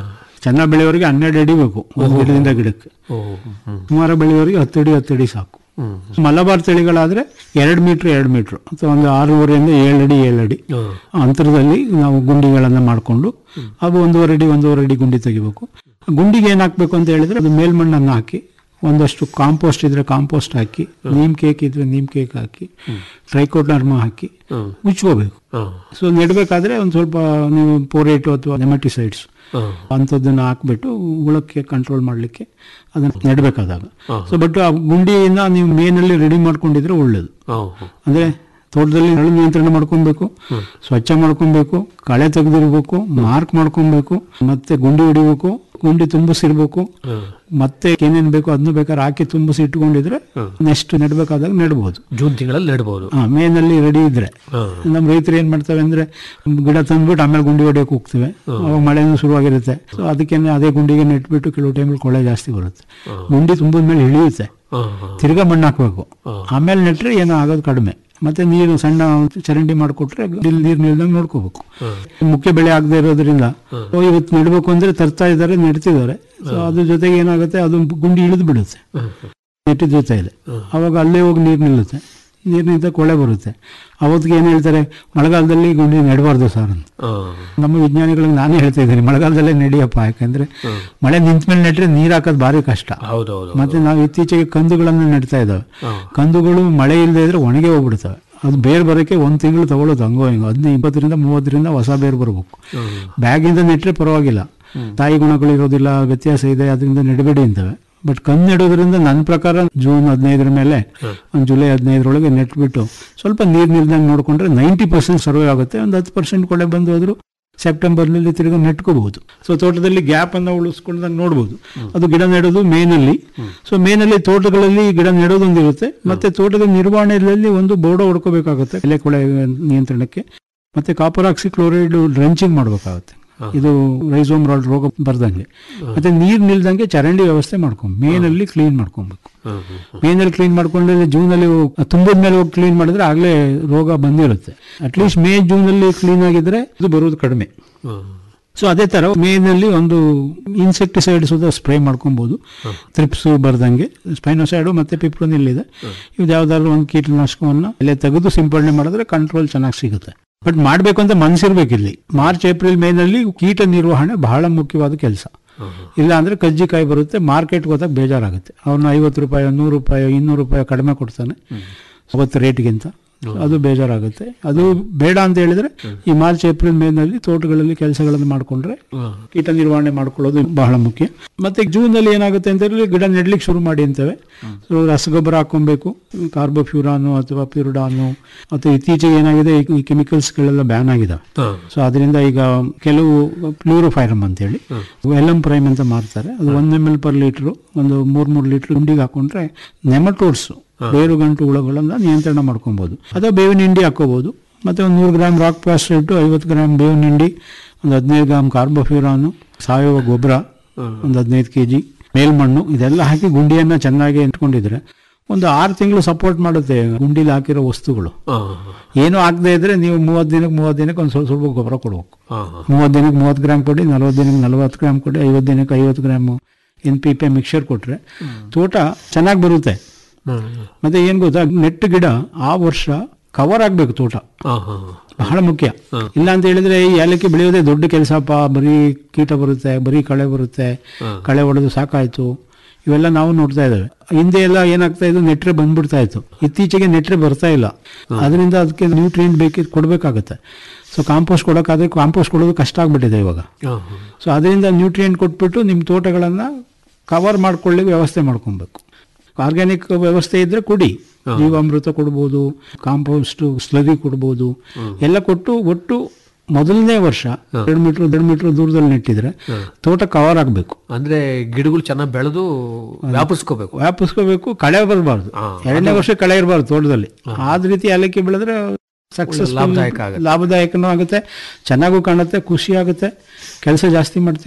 ಚೆನ್ನಾಗಿ ಬೆಳೆಯೋರಿಗೆ ಹನ್ನೆರಡು ಅಡಿ ಬೇಕು ಒಂದು ಗಿಡದಿಂದ ಗಿಡಕ್ಕೆ ಓ ಹ್ಮ್ ಸುಮಾರು ಬೆಳೆಯೋರಿಗೆ ಹತ್ತು ಅಡಿ ಹತ್ತು ಅಡಿ ಸಾಕು ಹ್ಮ್ ಮಲಬಾರ್ ತಳಿಗಳಾದ್ರೆ ಎರಡು ಮೀಟ್ರ್ ಎರಡು ಮೀಟ್ರ್ ಅಥವಾ ಒಂದು ಆರೂವರೆಯಿಂದ ಏಳು ಅಡಿ ಏಳು ಅಡಿ ಹ್ಮ್. ಅಂತರದಲ್ಲಿ ನಾವು ಗುಂಡಿಗಳನ್ನು ಮಾಡಿಕೊಂಡು ಅದು ಒಂದೂವರೆ ಅಡಿ ಒಂದೂವರೆ ಅಡಿ ಗುಂಡಿ ತೆಗಿಬೇಕು ಗುಂಡಿಗೆ ಏನು ಹಾಕ್ಬೇಕು ಅಂತ ಹೇಳಿದ್ರೆ ಅದು ಮೇಲ್ಮಣ್ಣನ್ನು ಹಾಕಿ ಒಂದಷ್ಟು ಕಾಂಪೋಸ್ಟ್ ಇದ್ರೆ ಕಾಂಪೋಸ್ಟ್ ಹಾಕಿ ನೀಮ್ ಕೇಕ್ ಇದ್ರೆ ನೀಮ್ ಕೇಕ್ ಹಾಕಿ ಟ್ರೈಕೋಡರ್ಮ ಹಾಕಿ ಹ್ಮ್. ಮುಚ್ಕೋಬೇಕು ಹ್ಮ್. ಸೊ ನೆಡಬೇಕಾದ್ರೆ ಒಂದು ಸ್ವಲ್ಪ ನೀವು ಪೋರೇಟು ಅಥವಾ ನೆಮಟಿಸೈಡ್ಸ್ ಹ್ಮ್. ಅಂಥದ್ದನ್ನು ಹಾಕ್ಬಿಟ್ಟು ಹುಳಕ್ಕೆ ಕಂಟ್ರೋಲ್ ಮಾಡಲಿಕ್ಕೆ ಅದನ್ನು ನೆಡಬೇಕಾದಾಗ ಸೊ ಬಟ್ ಆ ಗುಂಡಿಯಿಂದ ನೀವು ಮೇನಲ್ಲಿ ರೆಡಿ ಮಾಡ್ಕೊಂಡಿದ್ರೆ ಒಳ್ಳೇದು ಹ್ಮ್. ಹ್ಮ್. ಅಂದ್ರೆ ತೋಟದಲ್ಲಿ ನಳು ನಿಯಂತ್ರಣ ಮಾಡ್ಕೊಬೇಕು ಸ್ವಚ್ಛ ಮಾಡ್ಕೊಬೇಕು ಕಳೆ ತೆಗೆದಿರ್ಬೇಕು ಮಾರ್ಕ್ ಮಾಡ್ಕೊಬೇಕು ಮತ್ತೆ ಗುಂಡಿ ಹೊಡಿಬೇಕು ಗುಂಡಿ ತುಂಬಿಸಿರ್ಬೇಕು ಮತ್ತೆ ಏನೇನ್ ಬೇಕು ಅದನ್ನು ಬೇಕಾದ್ರೆ ಹಾಕಿ ತುಂಬಿಸಿ ಇಟ್ಕೊಂಡಿದ್ರೆ ನೆಕ್ಸ್ಟ್ ನೆಡ್ಬೇಕಾದಾಗ ನೆಡ್ಬೋದು ಜೂನ್ ತಿಂಗಳಲ್ಲಿ ನೆಡ್ಬೋದು ಹಾ ಮೇನಲ್ಲಿ ರೆಡಿ ಇದ್ರೆ ಹ್ಮ್. ನಮ್ಮ ರೈತರು ಏನ್ ಮಾಡ್ತವೆ ಅಂದ್ರೆ ಗಿಡ ತಂದ್ಬಿಟ್ಟು ಆಮೇಲೆ ಗುಂಡಿ ಹೊಡಿಯಕ್ಕೆ ಹೋಗ್ತೇವೆ ಅವಾಗ ಮಳೆನೂ ಶುರುವಾಗಿರುತ್ತೆ ಸೊ ಅದಕ್ಕೇನೆ ಅದೇ ಗುಂಡಿಗೆ ನೆಟ್ಬಿಟ್ಟು ಕೆಲವು ಟೈಮಲ್ಲಿ ಕೊಳೆ ಜಾಸ್ತಿ ಬರುತ್ತೆ ಗುಂಡಿ ತುಂಬಿದ ಮೇಲೆ ಇಳಿಯುತ್ತೆ ಹ್ಮ್. ಹ್ಮ್. ತಿರ್ಗಾ ಮಣ್ಣು ಹಾಕ್ಬೇಕು ಆಮೇಲೆ ನೆಟ್ರೆ ಏನೋ ಆಗೋದು ಕಡಿಮೆ ಮತ್ತೆ ನೀರು ಸಣ್ಣ ಚರಂಡಿ ಮಾಡಿಕೊಟ್ರೆ ನೀರು ನಿಲ್ದಂಗೆ ನೋಡ್ಕೋಬೇಕು ಮುಖ್ಯ ಬೆಳೆ ಆಗದೆ ಇರೋದ್ರಿಂದ ಓ, ಇವತ್ತು ನೆಡ್ಬೇಕು ಅಂದ್ರೆ ತರ್ತಾ ಇದ್ದಾರೆ ನೆಡ್ತಿದ್ದಾರೆ ಸೊ ಅದ್ರ ಜೊತೆಗೆ ಏನಾಗುತ್ತೆ ಅದು ಗುಂಡಿ ಇಳಿದು ಬಿಡುತ್ತೆ ನೆಟ್ಟಿದ ಜೊತೆ ಇದೆ ಅವಾಗ ಅಲ್ಲೇ ಹೋಗಿ ನೀರು ನಿಲ್ಲುತ್ತೆ ನೀರು ನಿಂತ ಕೊಳೆ ಬರುತ್ತೆ ಅವತ್ತಿಗೆ ಏನು ಹೇಳ್ತಾರೆ ಮಳೆಗಾಲದಲ್ಲಿ ಗುಂಡಿ ನೆಡಬಾರ್ದು ಸರ್ ಅಂತ ಹ್ಮ್. ನಮ್ಮ ವಿಜ್ಞಾನಿಗಳಿಗೆ ನಾನೇ ಹೇಳ್ತಾ ಇದ್ದೀನಿ ಮಳೆಗಾಲದಲ್ಲೇ ನಡಿಯಪ್ಪ ಯಾಕಂದ್ರೆ ಮಳೆ ನಿಂತ ಮೇಲೆ ನೆಟ್ರೆ ನೀರು ಹಾಕೋದು ಭಾರಿ ಕಷ್ಟ ಹೌದೌದು ಮತ್ತೆ ನಾವು ಇತ್ತೀಚೆಗೆ ಕಂದುಗಳನ್ನು ನೆಡ್ತಾ ಇದ್ದಾವೆ ಹ್ಮ್. ಕಂದುಗಳು ಮಳೆ ಇಲ್ಲದೆ ಇದ್ರೆ ಒಣಗಿ ಹೋಗ್ಬಿಡ್ತವೆ ಅದು ಬೇರೆ ಬರೋಕ್ಕೆ ಒಂದು ತಿಂಗಳು ತಗೊಳ್ಳೋದು ಹಂಗೋ ಹಿಂಗೋ ಹದಿನೈದು ಇಪ್ಪತ್ತರಿಂದ ಮೂವತ್ತರಿಂದ ಹೊಸ ಬೇರು ಬರಬೇಕು ಬ್ಯಾಗಿಂದ ನೆಟ್ರೆ ಪರವಾಗಿಲ್ಲ ತಾಯಿ ಗುಣಗಳು ಇರೋದಿಲ್ಲ ವ್ಯತ್ಯಾಸ ಇದೆ ಅದರಿಂದ ನೆಡಬೇಡಿ ಅಂತವೆ ಬಟ್ ಕಂದು ನೆಡೋದ್ರಿಂದ ನನ್ನ ಪ್ರಕಾರ ಜೂನ್ ಹದಿನೈದರ ಮೇಲೆ ಒಂದು ಜುಲೈ ಹದಿನೈದರೊಳಗೆ ನೆಟ್ಬಿಟ್ಟು ಸ್ವಲ್ಪ ನೀರು ನಿಲ್ದಂಗೆ ನೋಡಿಕೊಂಡ್ರೆ ನೈಂಟಿ ಪರ್ಸೆಂಟ್ ಸರ್ವೆ ಆಗುತ್ತೆ ಒಂದು ಹತ್ತು ಪರ್ಸೆಂಟ್ ಕೊಳೆ ಬಂದು ಹೋದ್ರು ಸೆಪ್ಟೆಂಬರ್ನಲ್ಲಿ ತಿರ್ಗಿ ನೆಟ್ಕೋಬಹುದು ಸೊ ತೋಟದಲ್ಲಿ ಗ್ಯಾಪ್ ಅನ್ನ ಉಳಿಸ್ಕೊಂಡಂಗೆ ನೋಡ್ಬೋದು ಅದು ಗಿಡ ನೆಡೋದು ಮೇನಲ್ಲಿ ಸೊ ಮೇನಲ್ಲಿ ತೋಟಗಳಲ್ಲಿ ಗಿಡ ನೆಡೋದೊಂದು ಇರುತ್ತೆ ಮತ್ತೆ ತೋಟದ ನಿರ್ವಹಣೆಯಲ್ಲಿ ಒಂದು ಬೋರ್ಡ ಹೊಡ್ಕೋಬೇಕಾಗುತ್ತೆ ಎಲೆ ಕೊಳೆ ನಿಯಂತ್ರಣಕ್ಕೆ ಮತ್ತೆ ಕಾಪರ್ ಆಕ್ಸಿ ಕ್ಲೋರೈಡ್ ಡ್ರೆಂಚಿಂಗ್ ಮಾಡಬೇಕಾಗುತ್ತೆ ಇದು ರೈಸೋಮ್ ರಾಡ್ ರೋಗ ಬರ್ದಂಗೆ ಮತ್ತೆ ನೀರ್ ನಿಲ್ದಂಗೆ ಚರಂಡಿ ವ್ಯವಸ್ಥೆ ಮಾಡ್ಕೊಂಡು ಮೇನಲ್ಲಿ ಕ್ಲೀನ್ ಮಾಡ್ಕೊಬೇಕು ಹ್ಮ್. ಹ್ಮ್. ಮೇನಲ್ಲಿ ಕ್ಲೀನ್ ಮಾಡ್ಕೊಂಡ್ರೆ ಜೂನಲ್ಲಿ ತುಂಬಿದ ಮೇಲೆ ಹೋಗಿ ಕ್ಲೀನ್ ಮಾಡಿದ್ರೆ ಆಗ್ಲೇ ರೋಗ ಬಂದಿರುತ್ತೆ ಅಟ್ಲೀಸ್ಟ್ ಮೇ ಜೂನಲ್ಲಿ ಕ್ಲೀನ್ ಆಗಿದ್ರೆ ಇದು ಬರೋದು ಕಡಿಮೆ ಹ್ಮ್. ಸೊ ಅದೇ ತರ ಮೇನಲ್ಲಿ ಒಂದು ಇನ್ಸೆಕ್ಟಿಸೈಡ್ ಸುದ ಸ್ಪ್ರೇ ಮಾಡ್ಕೊಬಹುದು ತ್ರಿಪ್ಸು ಬರ್ದಂಗೆ ಸ್ಪೈನೋಸೈಡು ಮತ್ತೆ ಪಿಪ್ರೋನಿಲ್ ಇದೆ ಇದು ಯಾವ್ದಾದ್ರು ಒಂದು ಕೀಟನಾಶಕವನ್ನ ಎಲೆ ತೆಗೆದು ಸಿಂಪಡಣೆ ಮಾಡಿದ್ರೆ ಕಂಟ್ರೋಲ್ ಚೆನ್ನಾಗಿ ಸಿಗುತ್ತೆ ಬಟ್ ಮಾಡ್ಬೇಕು ಅಂತ ಮನ್ಸಿರ್ಬೇಕು ಇಲ್ಲಿ ಮಾರ್ಚ್ ಏಪ್ರಿಲ್ ಮೇನಲ್ಲಿ ಕೀಟ ನಿರ್ವಹಣೆ ಬಹಳ ಮುಖ್ಯವಾದ ಕೆಲಸ ಇಲ್ಲ ಅಂದ್ರೆ ಕಜ್ಜಿಕಾಯಿ ಬರುತ್ತೆ ಮಾರ್ಕೆಟ್ಗೆ ಹೋದಾಗ ಬೇಜಾರಾಗುತ್ತೆ ಅವ್ರನ್ನ ಐವತ್ತು ರೂಪಾಯಿ ನೂರು ರೂಪಾಯಿ ಇನ್ನೂರು ರೂಪಾಯಿ ಕಡಿಮೆ ಕೊಡ್ತಾನೆ ಅವತ್ತು ರೇಟ್ಗಿಂತ ಅದು ಬೇಜಾರಾಗುತ್ತೆ ಅದು ಬೇಡ ಅಂತ ಹೇಳಿದ್ರೆ ಈ ಮಾರ್ಚ್ ಏಪ್ರಿಲ್ ಮೇನಲ್ಲಿ ತೋಟಗಳಲ್ಲಿ ಕೆಲಸಗಳನ್ನು ಮಾಡಿಕೊಂಡ್ರೆ ಕೀಟ ನಿರ್ವಹಣೆ ಮಾಡ್ಕೊಳ್ಳೋದು ಬಹಳ ಮುಖ್ಯ ಮತ್ತೆ ಜೂನ್ ಅಲ್ಲಿ ಏನಾಗುತ್ತೆ ಅಂತ ಹೇಳಿದ್ರೆ ಗಿಡ ನೆಡ್ಲಿಕ್ಕೆ ಶುರು ಮಾಡಿ ಅಂತೇವೆ ಸೊ ರಸಗೊಬ್ಬರ ಹಾಕೊಬೇಕು ಕಾರ್ಬೋಫ್ಯೂರಾನು ಅಥವಾ ಪ್ಯೂರಿಡಾನು ಅಥವಾ ಇತ್ತೀಚೆಗೆ ಏನಾಗಿದೆ ಈ ಕೆಮಿಕಲ್ಸ್ಗಳೆಲ್ಲ ಬ್ಯಾನ್ ಆಗಿದಾವೆ ಹ್ಮ್. ಸೊ ಅದರಿಂದ ಈಗ ಕೆಲವು ಪ್ಲೂರೋಫೈರಮ್ ಅಂತ ಹೇಳಿ ಎಲ್ ಎಂ ಪ್ರೈಮ್ ಅಂತ ಮಾರ್ತಾರೆ ಅದು ಒಂದ್ ಎಮ್ ಎಲ್ ಪರ್ ಲೀಟರ್ ಒಂದು ಮೂರ್ ಮೂರ್ ಲೀಟರ್ ಗುಂಡಿಗೆ ಹಾಕೊಂಡ್ರೆ ನೆಮಟೋಡ್ಸ್ ಬೇರು ಗಂಟು ಹುಳಗಳನ್ನ ನಿಯಂತ್ರಣ ಮಾಡ್ಕೊಬಹುದು ಅಥವಾ ಬೇವಿನ ಹಿಂಡಿ ಹಾಕೋಬಹುದು ಮತ್ತೆ ಒಂದು ನೂರು ಗ್ರಾಮ್ ರಾಕ್ ಪ್ಲಾಸ್ಟೇಟ್ ಐವತ್ತು ಗ್ರಾಮ್ ಬೇವಿನ ಹಿಂಡಿ ಒಂದು ಹದಿನೈದು ಗ್ರಾಮ್ ಕಾರ್ಬೋಫ್ಯೂರಾನು ಸಾವಯವ ಗೊಬ್ಬರ ಒಂದು ಹದಿನೈದು ಕೆ ಜಿ ಮೇಲ್ಮಣ್ಣು ಇದೆಲ್ಲ ಹಾಕಿ ಗುಂಡಿಯನ್ನ ಚೆನ್ನಾಗಿ ಇಟ್ಕೊಂಡಿದ್ರೆ ಒಂದು ಆರು ತಿಂಗಳು ಸಪೋರ್ಟ್ ಮಾಡುತ್ತೆ ಗುಂಡಿಲಿ ಹಾಕಿರೋ ವಸ್ತುಗಳು ಹ್ಮ್. ಏನು ಆಗದೆ ಇದ್ರೆ ನೀವು ಮೂವತ್ತು ದಿನಕ್ಕೆ ಮೂವತ್ತು ದಿನಕ್ಕೆ ಒಂದು ಸ್ವಲ್ಪ ಸ್ವಲ್ಪ ಗೊಬ್ಬರ ಕೊಡ್ಬೇಕು ಹ್ಮ್. ಹ್ಮ್. ಮೂವತ್ತು ದಿನಕ್ಕೆ ಮೂವತ್ತು ಗ್ರಾಮ್ ಕೊಡಿ ನಲ್ವತ್ತು ದಿನಕ್ಕೆ ನಲ್ವತ್ತು ಗ್ರಾಮ್ ಕೊಡಿ ಐವತ್ತು ದಿನಕ್ಕೆ ಐವತ್ತು gram N P P mixture ಕೊಟ್ರೆ ತೋಟ ಚೆನ್ನಾಗಿ ಬರುತ್ತೆ ಹ್ಮ್. ಮತ್ತೆ ಏನ್ ಗೊತ್ತಾ ನೆಟ್ ಗಿಡ ಆ ವರ್ಷ ಕವರ್ ಆಗ್ಬೇಕು ತೋಟ ಹ್ಮ್. ಹ್ಮ್. ಬಹಳ ಮುಖ್ಯ ಇಲ್ಲ ಅಂತ ಹೇಳಿದ್ರೆ ಈ ಏಲಕ್ಕಿ ಬೆಳೆಯೋದೇ ದೊಡ್ಡ ಕೆಲಸಪ್ಪ ಬರೀ ಕೀಟ ಬರುತ್ತೆ ಬರೀ ಕಳೆ ಬರುತ್ತೆ ಕಳೆ ಹೊಡೆದು ಸಾಕಾಯ್ತು ಇವೆಲ್ಲ ನಾವು ನೋಡ್ತಾ ಇದ್ದೇವೆ ಹಿಂದೆ ಎಲ್ಲ ಏನಾಗ್ತಾ ಇತ್ತು ನೆಟ್ರೆ ಬಂದ್ಬಿಡ್ತಾ ಇತ್ತು ಇತ್ತೀಚೆಗೆ ನೆಟ್ರೆ ಬರ್ತಾ ಇಲ್ಲ ಅದರಿಂದ ಅದಕ್ಕೆ ನ್ಯೂಟ್ರಿಯೆಂಟ್ ಬೇಕಿ ಕೊಡಬೇಕಾಗತ್ತೆ ಸೊ ಕಾಂಪೋಸ್ಟ್ ಕೊಡೋಕ್ಕಾದ್ರೆ ಕಾಂಪೋಸ್ಟ್ ಕೊಡೋದು ಕಷ್ಟ ಆಗ್ಬಿಟ್ಟಿದೆ ಇವಾಗ ಹ್ಮ್. ಹ್ಮ್. ಸೊ ಅದರಿಂದ ನ್ಯೂಟ್ರಿಯೆಂಟ್ ಕೊಟ್ಬಿಟ್ಟು ನಿಮ್ಮ ತೋಟಗಳನ್ನು ಕವರ್ ಮಾಡ್ಕೊಳ್ಳಿ ವ್ಯವಸ್ಥೆ ಮಾಡ್ಕೊಬೇಕು ಆರ್ಗ್ಯಾನಿಕ್ ವ್ಯವಸ್ಥೆ ಇದ್ರೆ ಕೊಡಿ ಜೀವಾಮೃತ ಕೊಡ್ಬೋದು ಕಾಂಪೋಸ್ಟ್ ಸ್ಲರಿ ಕೊಡ್ಬೋದು ಎಲ್ಲ ಕೊಟ್ಟು ಒಟ್ಟು ಮೊದಲನೇ ವರ್ಷ ಎರಡು ಮೀಟರ್ ಎರಡು ಮೀಟರ್ ದೂರದಲ್ಲಿ ನೆಟ್ಟಿದ್ರೆ ತೋಟ ಕವರ್ ಆಗಬೇಕು ಅಂದ್ರೆ ಗಿಡಗಳು ಚೆನ್ನಾಗಿ ಬೆಳೆದು ವ್ಯಾಪಿಸ್ಕೋಬೇಕು ವ್ಯಾಪಿಸ್ಕೋಬೇಕು ಕಳೆ ಬರಬಾರ್ದು ಎರಡನೇ ವರ್ಷ ಕಳೆ ಇರಬಾರ್ದು ತೋಟದಲ್ಲಿ ಆದ ರೀತಿ ಏಲಕ್ಕಿ ಬೆಳೆದ್ರೆ ಸಕ್ಸಸ್ ಲಾಭದಾಯಕ ಆಗುತ್ತೆ. ಲಾಭದಾಯಕನೂ ಆಗುತ್ತೆ ಚೆನ್ನಾಗೂ ಕಾಣುತ್ತೆ ಖುಷಿ ಆಗುತ್ತೆ ಕೆಲಸ ಜಾಸ್ತಿ ಮಾಡ್ತೀವಿ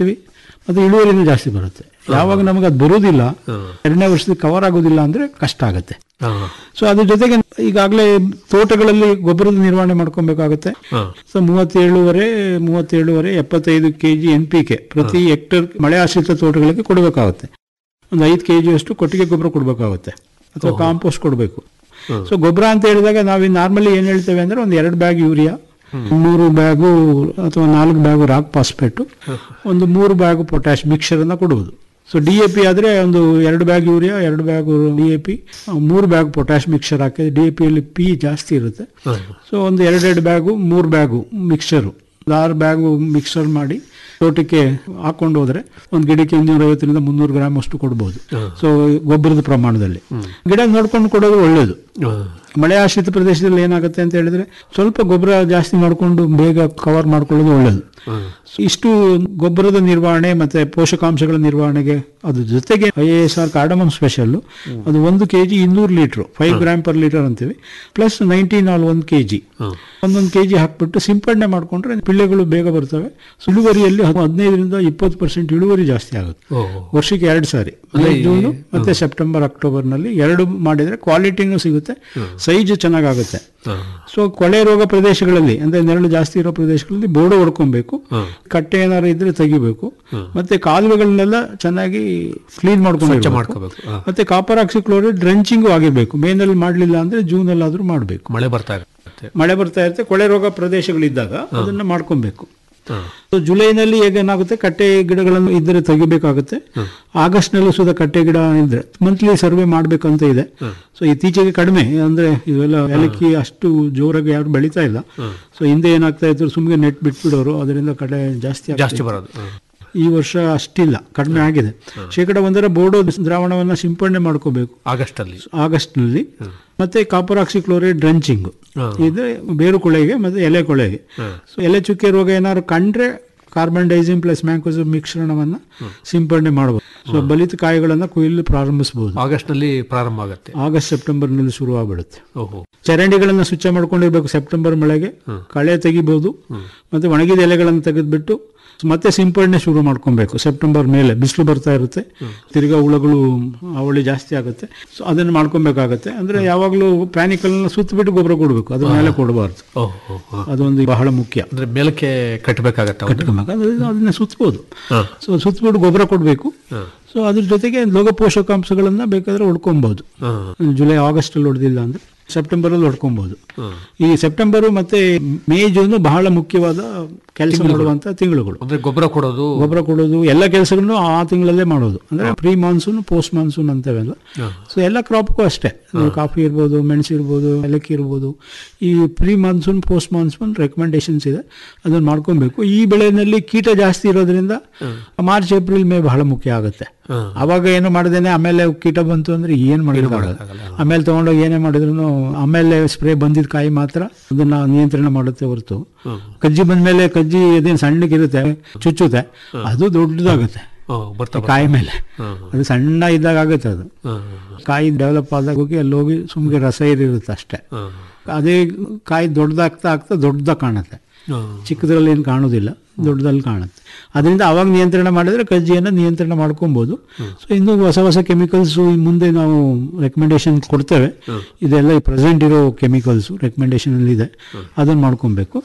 ಮತ್ತೆ ಇಳುವರಿನೂ ಜಾಸ್ತಿ ಬರುತ್ತೆ ಯಾವಾಗ ನಮಗೆ ಅದು ಬರೋದಿಲ್ಲ ಎರಡನೇ ವರ್ಷದ ಕವರ್ ಆಗೋದಿಲ್ಲ ಅಂದ್ರೆ ಕಷ್ಟ ಆಗುತ್ತೆ ಹಾ. ಸೊ ಅದ್ರ ಜೊತೆಗೆ ಈಗಾಗಲೇ ತೋಟಗಳಲ್ಲಿ ಗೊಬ್ಬರದ ನಿರ್ವಹಣೆ ಮಾಡ್ಕೊಬೇಕಾಗುತ್ತೆ ಹಾ. ಸೊ ಮೂವತ್ತೇಳುವರೆ ಮೂವತ್ತೇಳುವರೆ ಎಪ್ಪತ್ತೈದು ಕೆಜಿ ಎನ್ ಪಿ ಕೆ ಪ್ರತಿ ಹೆಕ್ಟರ್ ಮಳೆ ಆಶ್ರಿತ ತೋಟಗಳಿಗೆ ಕೊಡಬೇಕಾಗುತ್ತೆ ಒಂದು ಐದು ಕೆ ಅಷ್ಟು ಕೊಟ್ಟಿಗೆ ಗೊಬ್ಬರ ಕೊಡಬೇಕಾಗುತ್ತೆ ಅಥವಾ ಕಾಂಪೋಸ್ಟ್ ಕೊಡಬೇಕು ಸೊ ಗೊಬ್ಬರ ಅಂತ ಹೇಳಿದಾಗ ನಾವು ನಾರ್ಮಲಿ ಏನ್ ಹೇಳ್ತೇವೆ ಅಂದ್ರೆ ಒಂದು ಎರಡು ಬ್ಯಾಗ್ ಯೂರಿಯಾ ಮೂರು ಬ್ಯಾಗು ಅಥವಾ ನಾಲ್ಕು ಬ್ಯಾಗು ರಾಕ್ ಪಾಸ್ಪೇಟು ಒಂದು ಮೂರು ಬ್ಯಾಗು ಪೊಟ್ಯಾಶ್ ಮಿಕ್ಸರ್ ಅನ್ನ ಕೊಡುವುದು ಸೊ ಡಿ ಎ ಪಿ ಆದ್ರೆ ಒಂದು ಎರಡು ಬ್ಯಾಗ್ ಯೂರಿಯಾ ಎರಡು ಬ್ಯಾಗ್ ಡಿ ಎ ಪಿ ಮೂರು ಬ್ಯಾಗ್ ಪೊಟ್ಯಾಶ್ ಮಿಕ್ಸರ್ ಹಾಕಿದ್ರೆ ಡಿ ಎ ಪಿಯಲ್ಲಿ ಪಿ ಜಾಸ್ತಿ ಇರುತ್ತೆ ಹಾ. ಸೊ ಒಂದು ಎರಡೆರಡು ಬ್ಯಾಗು ಮೂರು ಬ್ಯಾಗು ಮಿಕ್ಸರು ಆರು ಬ್ಯಾಗು ಮಿಕ್ಸರ್ ಮಾಡಿ ತೋಟಕ್ಕೆ ಹಾಕೊಂಡು ಹೋದ್ರೆ ಒಂದು ಗಿಡಕ್ಕೆ ಇನ್ನೂರ ಐವತ್ತರಿಂದ ಮುನ್ನೂರು ಗ್ರಾಮ್ ಅಷ್ಟು ಕೊಡ್ಬೋದು ಸೊ ಗೊಬ್ಬರದ ಪ್ರಮಾಣದಲ್ಲಿ ಗಿಡ ನೋಡ್ಕೊಂಡು ಕೊಡೋದು ಒಳ್ಳೇದು ಹಾ. ಮಳೆ ಆಶ್ರಿತ ಪ್ರದೇಶದಲ್ಲಿ ಏನಾಗುತ್ತೆ ಅಂತ ಹೇಳಿದ್ರೆ ಸ್ವಲ್ಪ ಗೊಬ್ಬರ ಜಾಸ್ತಿ ಮಾಡಿಕೊಂಡು ಬೇಗ ಕವರ್ ಮಾಡ್ಕೊಳ್ಳೋದು ಒಳ್ಳೇದು ಇಷ್ಟು ಗೊಬ್ಬರದ ನಿರ್ವಹಣೆ ಮತ್ತೆ ಪೋಷಕಾಂಶಗಳ ನಿರ್ವಹಣೆಗೆ ಅದ್ರ ಜೊತೆಗೆ I A S R cardamom special ಅದು ಒಂದು ಕೆಜಿ ಇನ್ನೂರು litre five gram per litre ಅಂತೀವಿ ಪ್ಲಸ್ ನೈನ್ಟೀನ್ ಆಲ್ ಒಂದು ಕೆಜಿ ಒಂದೊಂದು ಕೆಜಿ ಹಾಕ್ಬಿಟ್ಟು ಸಿಂಪಡಣೆ ಮಾಡ್ಕೊಂಡ್ರೆ ಪಿಳ್ಳೆಗಳು ಬೇಗ ಬರ್ತವೆ ಸೊ ಇಳುವರಿಯಲ್ಲಿ ಹದ್- ಹದಿನೈದರಿಂದ ಇಪ್ಪತ್ತು ಪರ್ಸೆಂಟ್ ಇಳುವರಿ ಜಾಸ್ತಿ ಆಗುತ್ತೆ ಓ. ವರ್ಷಕ್ಕೆ ಎರಡು ಸಾರಿ ಮೇ ಜೂನ್ ಮತ್ತೆ ಸೆಪ್ಟೆಂಬರ್ ಅಕ್ಟೋಬರ್ ನಲ್ಲಿ ಎರಡು ಮಾಡಿದ್ರೆ ಕ್ವಾಲಿಟಿನೂ ಸಿಗುತ್ತೆ ಸೈಜ್ ಚೆನ್ನಾಗಾಗುತ್ತೆ ಹಾ. ಸೊ ಕೊಳೆ ರೋಗ ಪ್ರದೇಶಗಳಲ್ಲಿ ಅಂದ್ರೆ ನೆರಳು ಜಾಸ್ತಿ ಇರೋ ಪ್ರದೇಶಗಳಲ್ಲಿ ಬೋರ್ಡು ಹೊಡ್ಕೊಬೇಕು ಕಟ್ಟೆ ಏನಾರು ಇದ್ರೆ ತೆಗಿಬೇಕು ಮತ್ತೆ ಕಾಲುವೆಗಳನ್ನೆಲ್ಲ ಚೆನ್ನಾಗಿ ಕ್ಲೀನ್ ಮಾಡ್ಕೊಂಡು ಮಾಡ್ಕೋಬೇಕು. ಹಾ. ಮತ್ತೆ ಕಾಪರ್ ಆಕ್ಸಿಕ್ಲೋರೈಡ್ ಡ್ರೆಂಚಿಂಗು ಆಗಿರ್ಬೇಕು ಮೇನಲ್ಲಿ ಮಾಡ್ಲಿಲ್ಲ ಅಂದ್ರೆ ಜೂನ್ ಅಲ್ಲಾದ್ರೂ ಮಾಡಬೇಕು ಮಳೆ ಬರ್ತಾ ಇರುತ್ತೆ ಮಳೆ ಬರ್ತಾ ಇರುತ್ತೆ ಕೊಳೆ ರೋಗ ಪ್ರದೇಶಗಳಿದ್ದಾಗ ಅದನ್ನ ಮಾಡ್ಕೊಬೇಕು ಹಾ. ಸೊ ಜುಲೈನಲ್ಲಿ ಈಗ ಏನಾಗುತ್ತೆ ಕಟ್ಟೆ ಗಿಡಗಳನ್ನು ಇದ್ದರೆ ತೆಗಿಬೇಕಾಗುತ್ತೆ ಆಗಸ್ಟ್ ನಲ್ಲೂ ಸುದ ಕಟ್ಟೆ ಗಿಡ ಇದ್ರೆ ಮಂತ್ಲಿ ಸರ್ವೆ ಮಾಡ್ಬೇಕಂತ ಇದೆ ಸೊ ಇತ್ತೀಚೆಗೆ ಕಡಿಮೆ ಅಂದ್ರೆ ಇವೆಲ್ಲ ಏಲಕ್ಕಿ ಅಷ್ಟು ಜೋರಾಗಿ ಯಾರು ಬೆಳೀತಾ ಇಲ್ಲ ಸೊ ಹಿಂದೆ ಏನಾಗ್ತಾ ಇದ್ರು ಸುಮ್ಮನೆ ನೆಟ್ ಬಿಟ್ಬಿಡೋರು ಅದರಿಂದ ಕಡೆ ಜಾಸ್ತಿ ಆಗ್ತಾ ಜಾಸ್ತಿ ಇತ್ತು. ಬರೋದು ಹಾ. ಈ ವರ್ಷ ಅಷ್ಟಿಲ್ಲ ಕಡಿಮೆ ಆಗಿದೆ ಶೇಕಡ ಒಂದರ ಬೋರ್ಡೋ ದ್ರಾವಣವನ್ನ ಸಿಂಪಡಣೆ ಮಾಡ್ಕೋಬೇಕು ಆಗಸ್ಟ್ ಅಲ್ಲಿ ಆಗಸ್ಟ್ ನಲ್ಲಿ ಮತ್ತೆ ಕಾಪರ್ ಆಕ್ಸಿಕ್ಲೋರೈಡ್ ಡ್ರಂಚಿಂಗ್ ಹಾ. ಇದು ಬೇರು ಕೊಳೆಗೆ ಮತ್ತೆ ಎಲೆ ಕೊಳೆಗೆ ಸೊ ಎಲೆ ಚುಕ್ಕೆ ರೋಗ ಏನಾದ್ರು ಕಂಡ್ರೆ ಕಾರ್ಬನ್ ಡೈಸಿಮ್ ಪ್ಲಸ್ ಮ್ಯಾಂಕೋಸಮ್ ಮಿಶ್ರಣವನ್ನ ಸಿಂಪಡಣೆ ಮಾಡಬಹುದು ಸೊ ಬಲಿತ ಕಾಯಿಗಳನ್ನ ಕೊಯ್ಲು ಪ್ರಾರಂಭಿಸಬಹುದು ಆಗಸ್ಟ್ ನಲ್ಲಿ ಪ್ರಾರಂಭ ಆಗುತ್ತೆ ಆಗಸ್ಟ್ ಸೆಪ್ಟೆಂಬರ್ ನಲ್ಲಿ ಶುರು ಆಗ್ಬಿಡುತ್ತೆ ಓಹೋ ಚರಂಡಿಗಳನ್ನ ಸ್ವಚ್ಛ ಮಾಡ್ಕೊಂಡಿರ್ಬೇಕು ಸೆಪ್ಟೆಂಬರ್ ಮಳೆಗೆ ಕಳೆ ತೆಗಿಬಹುದು ಮತ್ತೆ ಒಣಗಿದ ಎಲೆಗಳನ್ನು ತೆಗೆದ್ಬಿಟ್ಟು ಮತ್ತೆ ಸಿಂಪಡಣೆ ಶುರು ಮಾಡ್ಕೊಬೇಕು ಸೆಪ್ಟೆಂಬರ್ ಮೇಲೆ ಬಿಸಿಲು ಬರ್ತಾ ಇರುತ್ತೆ ತಿರ್ಗಾ ಹುಳಗಳು ಅವಳಿ ಜಾಸ್ತಿ ಆಗುತ್ತೆ ಸೊ ಅದನ್ನ ಮಾಡ್ಕೊಬೇಕಾಗತ್ತೆ ಅಂದ್ರೆ ಯಾವಾಗಲೂ ಪ್ಯಾನಿಕಲ್ನ ಸುತ್ತಬಿಟ್ಟು ಗೊಬ್ಬರ ಕೊಡಬೇಕು ಅದ್ರ ಮೇಲೆ ಕೊಡಬಾರ್ದು ಓಹೋ ಹಾ. ಅದೊಂದು ಬಹಳ ಮುಖ್ಯ ಅಂದ್ರೆ ಮೇಲಕ್ಕೆ ಕಟ್ಟಬೇಕಾಗತ್ತೆ ಅವ್ರು. ಕಟ್ಕೊಬೇಕು ಅಂದ್ರೆ ಅದನ್ನ ಸುತ್ತಬಹುದು ಹಾ. ಸೊ ಸುತ್ತಬಿಟ್ಟು ಗೊಬ್ಬರ ಕೊಡಬೇಕು ಸೊ ಅದ್ರ ಜೊತೆಗೆ ಲೋಕ ಪೋಷಕಾಂಶಗಳನ್ನ ಬೇಕಾದ್ರೆ ಹೊಡ್ಕೊಬಹುದು ಹಾ. ಜುಲೈ ಆಗಸ್ಟ್ ಅಲ್ಲಿ ಹೊಡೆದಿಲ್ಲ ಅಂದ್ರೆ ಸೆಪ್ಟೆಂಬರ್ ಅಲ್ಲಿ ಹೊಡ್ಕೊಬಹುದು ಈ ಸೆಪ್ಟೆಂಬರ್ ಮತ್ತೆ ಮೇ ಜೂನ್ ಬಹಳ ಮುಖ್ಯವಾದ ಕೆಲಸ ಮಾಡುವಂತ ತಿಂಗಳುಗಳು ಅಂದ್ರೆ ಗೊಬ್ಬರ ಕೊಡೋದು ಗೊಬ್ಬರ ಕೊಡೋದು ಎಲ್ಲ ಕೆಲಸಗಳನ್ನು ಆ ತಿಂಗಳಲ್ಲೇ ಮಾಡೋದು ಅಂದ್ರೆ ಪ್ರೀ ಮಾನ್ಸೂನ್ ಪೋಸ್ಟ್ ಮಾನ್ಸೂನ್ ಅಂತವೆಲ್ಲ ಸೊ ಎಲ್ಲ ಕ್ರಾಪ್ಗೂ ಅಷ್ಟೇ ಕಾಫಿ ಇರ್ಬೋದು ಮೆಣಸು ಇರ್ಬೋದು ಏಲಕ್ಕಿ ಇರ್ಬೋದು ಈ pre monsoon post monsoon recommendations ಇದೆ ಅದನ್ನ ಮಾಡ್ಕೊಬೇಕು ಈ ಬೆಳೆನಲ್ಲಿ ಕೀಟ ಜಾಸ್ತಿ ಇರೋದ್ರಿಂದ ಮಾರ್ಚ್ ಏಪ್ರಿಲ್ ಮೇ ಬಹಳ ಮುಖ್ಯ ಆಗುತ್ತೆ ಹಾ. ಅವಾಗ ಏನು ಮಾಡ್ದೇನೆ ಆಮೇಲೆ ಕೀಟ ಬಂತು ಅಂದ್ರೆ ಏನ್ ಮಾಡೋಕ್ಕಾಗಲ್ಲ ಆಮೇಲೆ ತಗೊಂಡೋಗಿ ಏನೇ ಮಾಡಿದ್ರು ಆಮೇಲೆ ಸ್ಪ್ರೇ ಬಂದಿದ್ದ ಕಾಯಿ ಮಾತ್ರ ಅದನ್ನ ನಿಯಂತ್ರಣ ಮಾಡುತ್ತೆ ಹೊರತು ಕಜ್ಜಿ ಬಂದ್ಮೇಲೆ ಕಜ್ಜಿ ಅದೇನು ಸಣ್ಣಗಿರುತ್ತೆ ಚುಚ್ಚುತ್ತೆ ಅದು ದೊಡ್ಡದಾಗುತ್ತೆ ಓ, ಬರ್ತಾ ಬರ್ತಾ. ಕಾಯಿ ಮೇಲೆ ಅದು ಸಣ್ಣ ಇದ್ದಾಗ ಆಗುತ್ತೆ ಅದು ಹಾ. ಕಾಯಿ ಡೆವಲಪ್ ಆದಾಗ ಹೋಗಿ ಅಲ್ಲಿ ಹೋಗಿ ಸುಮ್ಗೆ ರಸ ಇರುತ್ತೆ ಅಷ್ಟೇ ಹಾ. ಅದೇ ಕಾಯಿ ದೊಡ್ಡದಾಗ್ತಾ ಆಗ್ತಾ ದೊಡ್ಡದಾಗ ಕಾಣುತ್ತೆ ಹಾ. ಚಿಕ್ಕದ್ರಲ್ಲಿ ಏನು ಕಾಣೋದಿಲ್ಲ ದೊಡ್ಡದಲ್ಲಿ ಕಾಣುತ್ತೆ ಅದರಿಂದ ಅವಾಗ ನಿಯಂತ್ರಣ ಮಾಡಿದ್ರೆ ಕಜ್ಜಿಯನ್ನು ನಿಯಂತ್ರಣ ಮಾಡ್ಕೊಬೋದು ಸೊ ಇನ್ನು ಹೊಸ ಹೊಸ ಕೆಮಿಕಲ್ಸ್ ಮುಂದೆ ನಾವು ರೆಕಮೆಂಡೇಶನ್ ಕೊಡ್ತೇವೆ ಇದೆಲ್ಲ ಪ್ರೆಸೆಂಟ್ ಇರೋ ಕೆಮಿಕಲ್ಸ್ ರೆಕಮೆಂಡೇಶನ್ ಅಲ್ಲಿ ಇದೆ ಅದನ್ನ ಮಾಡ್ಕೊಬೇಕು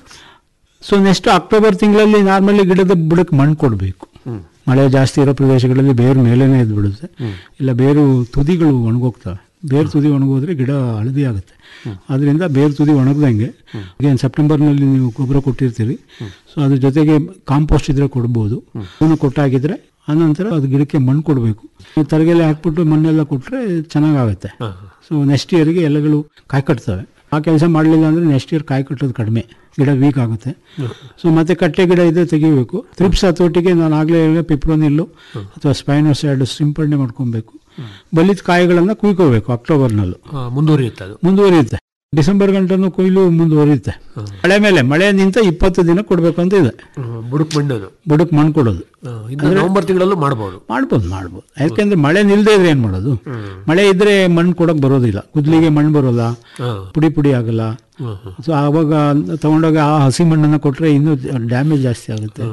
ಸೊ ನೆಕ್ಸ್ಟ್ ಅಕ್ಟೋಬರ್ ತಿಂಗಳಲ್ಲಿ ನಾರ್ಮಲಿ ಗಿಡದ ಬುಡಕ್ಕೆ ಮಣ್ಣು ಕೊಡಬೇಕು ಮಳೆ ಜಾಸ್ತಿ ಇರೋ ಪ್ರದೇಶಗಳಲ್ಲಿ ಬೇರು ಮೇಲೇನೆ ಎದ್ದು ಬಿಡುತ್ತೆ ಇಲ್ಲ ಬೇರು ತುದಿಗಳು ಒಣಗೋಗ್ತವೆ ಬೇರು ತುದಿ ಒಣಗೋದ್ರೆ ಗಿಡ ಹಳದಿ ಆಗುತ್ತೆ ಅದರಿಂದ ಬೇರು ತುದಿ ಒಣಗ್ದಂಗೆ ಏನು ಸೆಪ್ಟೆಂಬರ್ನಲ್ಲಿ ನೀವು ಗೊಬ್ಬರ ಕೊಟ್ಟಿರ್ತೀರಿ ಸೊ ಅದ್ರ ಜೊತೆಗೆ ಕಾಂಪೋಸ್ಟ್ ಇದ್ರೆ ಕೊಡ್ಬೋದು ಅವನು ಕೊಟ್ಟಾಗಿದ್ರೆ ಆನಂತರ ಅದು ಗಿಡಕ್ಕೆ ಮಣ್ಣು ಕೊಡಬೇಕು ತರಗೆಲೆ ಹಾಕ್ಬಿಟ್ಟು ಮಣ್ಣೆಲ್ಲ ಕೊಟ್ಟರೆ ಚೆನ್ನಾಗಾಗುತ್ತೆ ಸೊ ನೆಕ್ಸ್ಟ್ ಇಯರ್ಗೆ ಎಲೆಗಳು ಕಾಯಿ ಕಟ್ತವೆ ಆ ಕೆಲಸ ಮಾಡಲಿಲ್ಲ ಅಂದರೆ ನೆಕ್ಸ್ಟ್ ಇಯರ್ ಕಾಯಿ ಕಟ್ಟೋದು ಕಡಿಮೆ ಗಿಡ ವೀಕ್ ಆಗುತ್ತೆ ಸೊ ಮತ್ತೆ ಕಟ್ಟೆ ಗಿಡ ಇದ್ರೆ ತೆಗಿಬೇಕು ತ್ರಿಪ್ಸ್ ಹತೋಟಿಗೆ ನಾನು ಆಗಲೇ ಹೇಳಿದೆ ಪಿಪ್ರೋನಿಲ್ಲು ಅಥವಾ ಸ್ಪೈನೋಸೈಡ್ ಸಿಂಪಡಣೆ ಮಾಡ್ಕೊಬೇಕು ಬಲಿತ ಕಾಯಿಗಳನ್ನು ಕುಯ್ಕೋಬೇಕು ಅಕ್ಟೋಬರ್ನಲ್ಲೂ ಆ, ಮುಂದುವರಿಯುತ್ತೆ ಅದು ಮುಂದುವರಿಯುತ್ತೆ ಡಿಸೆಂಬರ್ ಗಂಟನೂ ಕೊಯ್ಲು ಮುಂದುವರಿಯುತ್ತೆ ಮಳೆ ಮೇಲೆ ಮಳೆ ನಿಂತ ಇಪ್ಪತ್ತು ದಿನ ಕೊಡಬೇಕು ಅಂತ ಇದೆ ಬುಡಕ್ ಮಣ್ಣದು ಬುಡಕ್ಕೆ ಮಣ್ಣು ಕೊಡೋದು ಆ, ಇನ್ನು ನವೆಂಬರ್ ತಿಂಗಳಲ್ಲೂ ಮಾಡ್ಬೋದು ಮಾಡ್ಬೋದು ಮಾಡ್ಬೋದು ಯಾಕೆಂದ್ರೆ ಮಳೆ ನಿಲ್ದೇ ಇದ್ರೆ ಏನು ಮಾಡೋದು ಮಳೆ ಇದ್ರೆ ಮಣ್ಣು ಕೊಡಕ್ ಬರೋದಿಲ್ಲ ಕುದ್ಲಿಗೆ ಮಣ್ಣು ಬರೋಲ್ಲ ಹಾ. ಪುಡಿ ಪುಡಿ ಆಗಲ್ಲ ಸೊ ಆವಾಗ ತಗೊಂಡೋಗಿ ಆ ಹಸಿ ಮಣ್ಣನ್ನು ಕೊಟ್ಟರೆ ಇನ್ನೂ ಡ್ಯಾಮೇಜ್ ಜಾಸ್ತಿ ಆಗುತ್ತೆ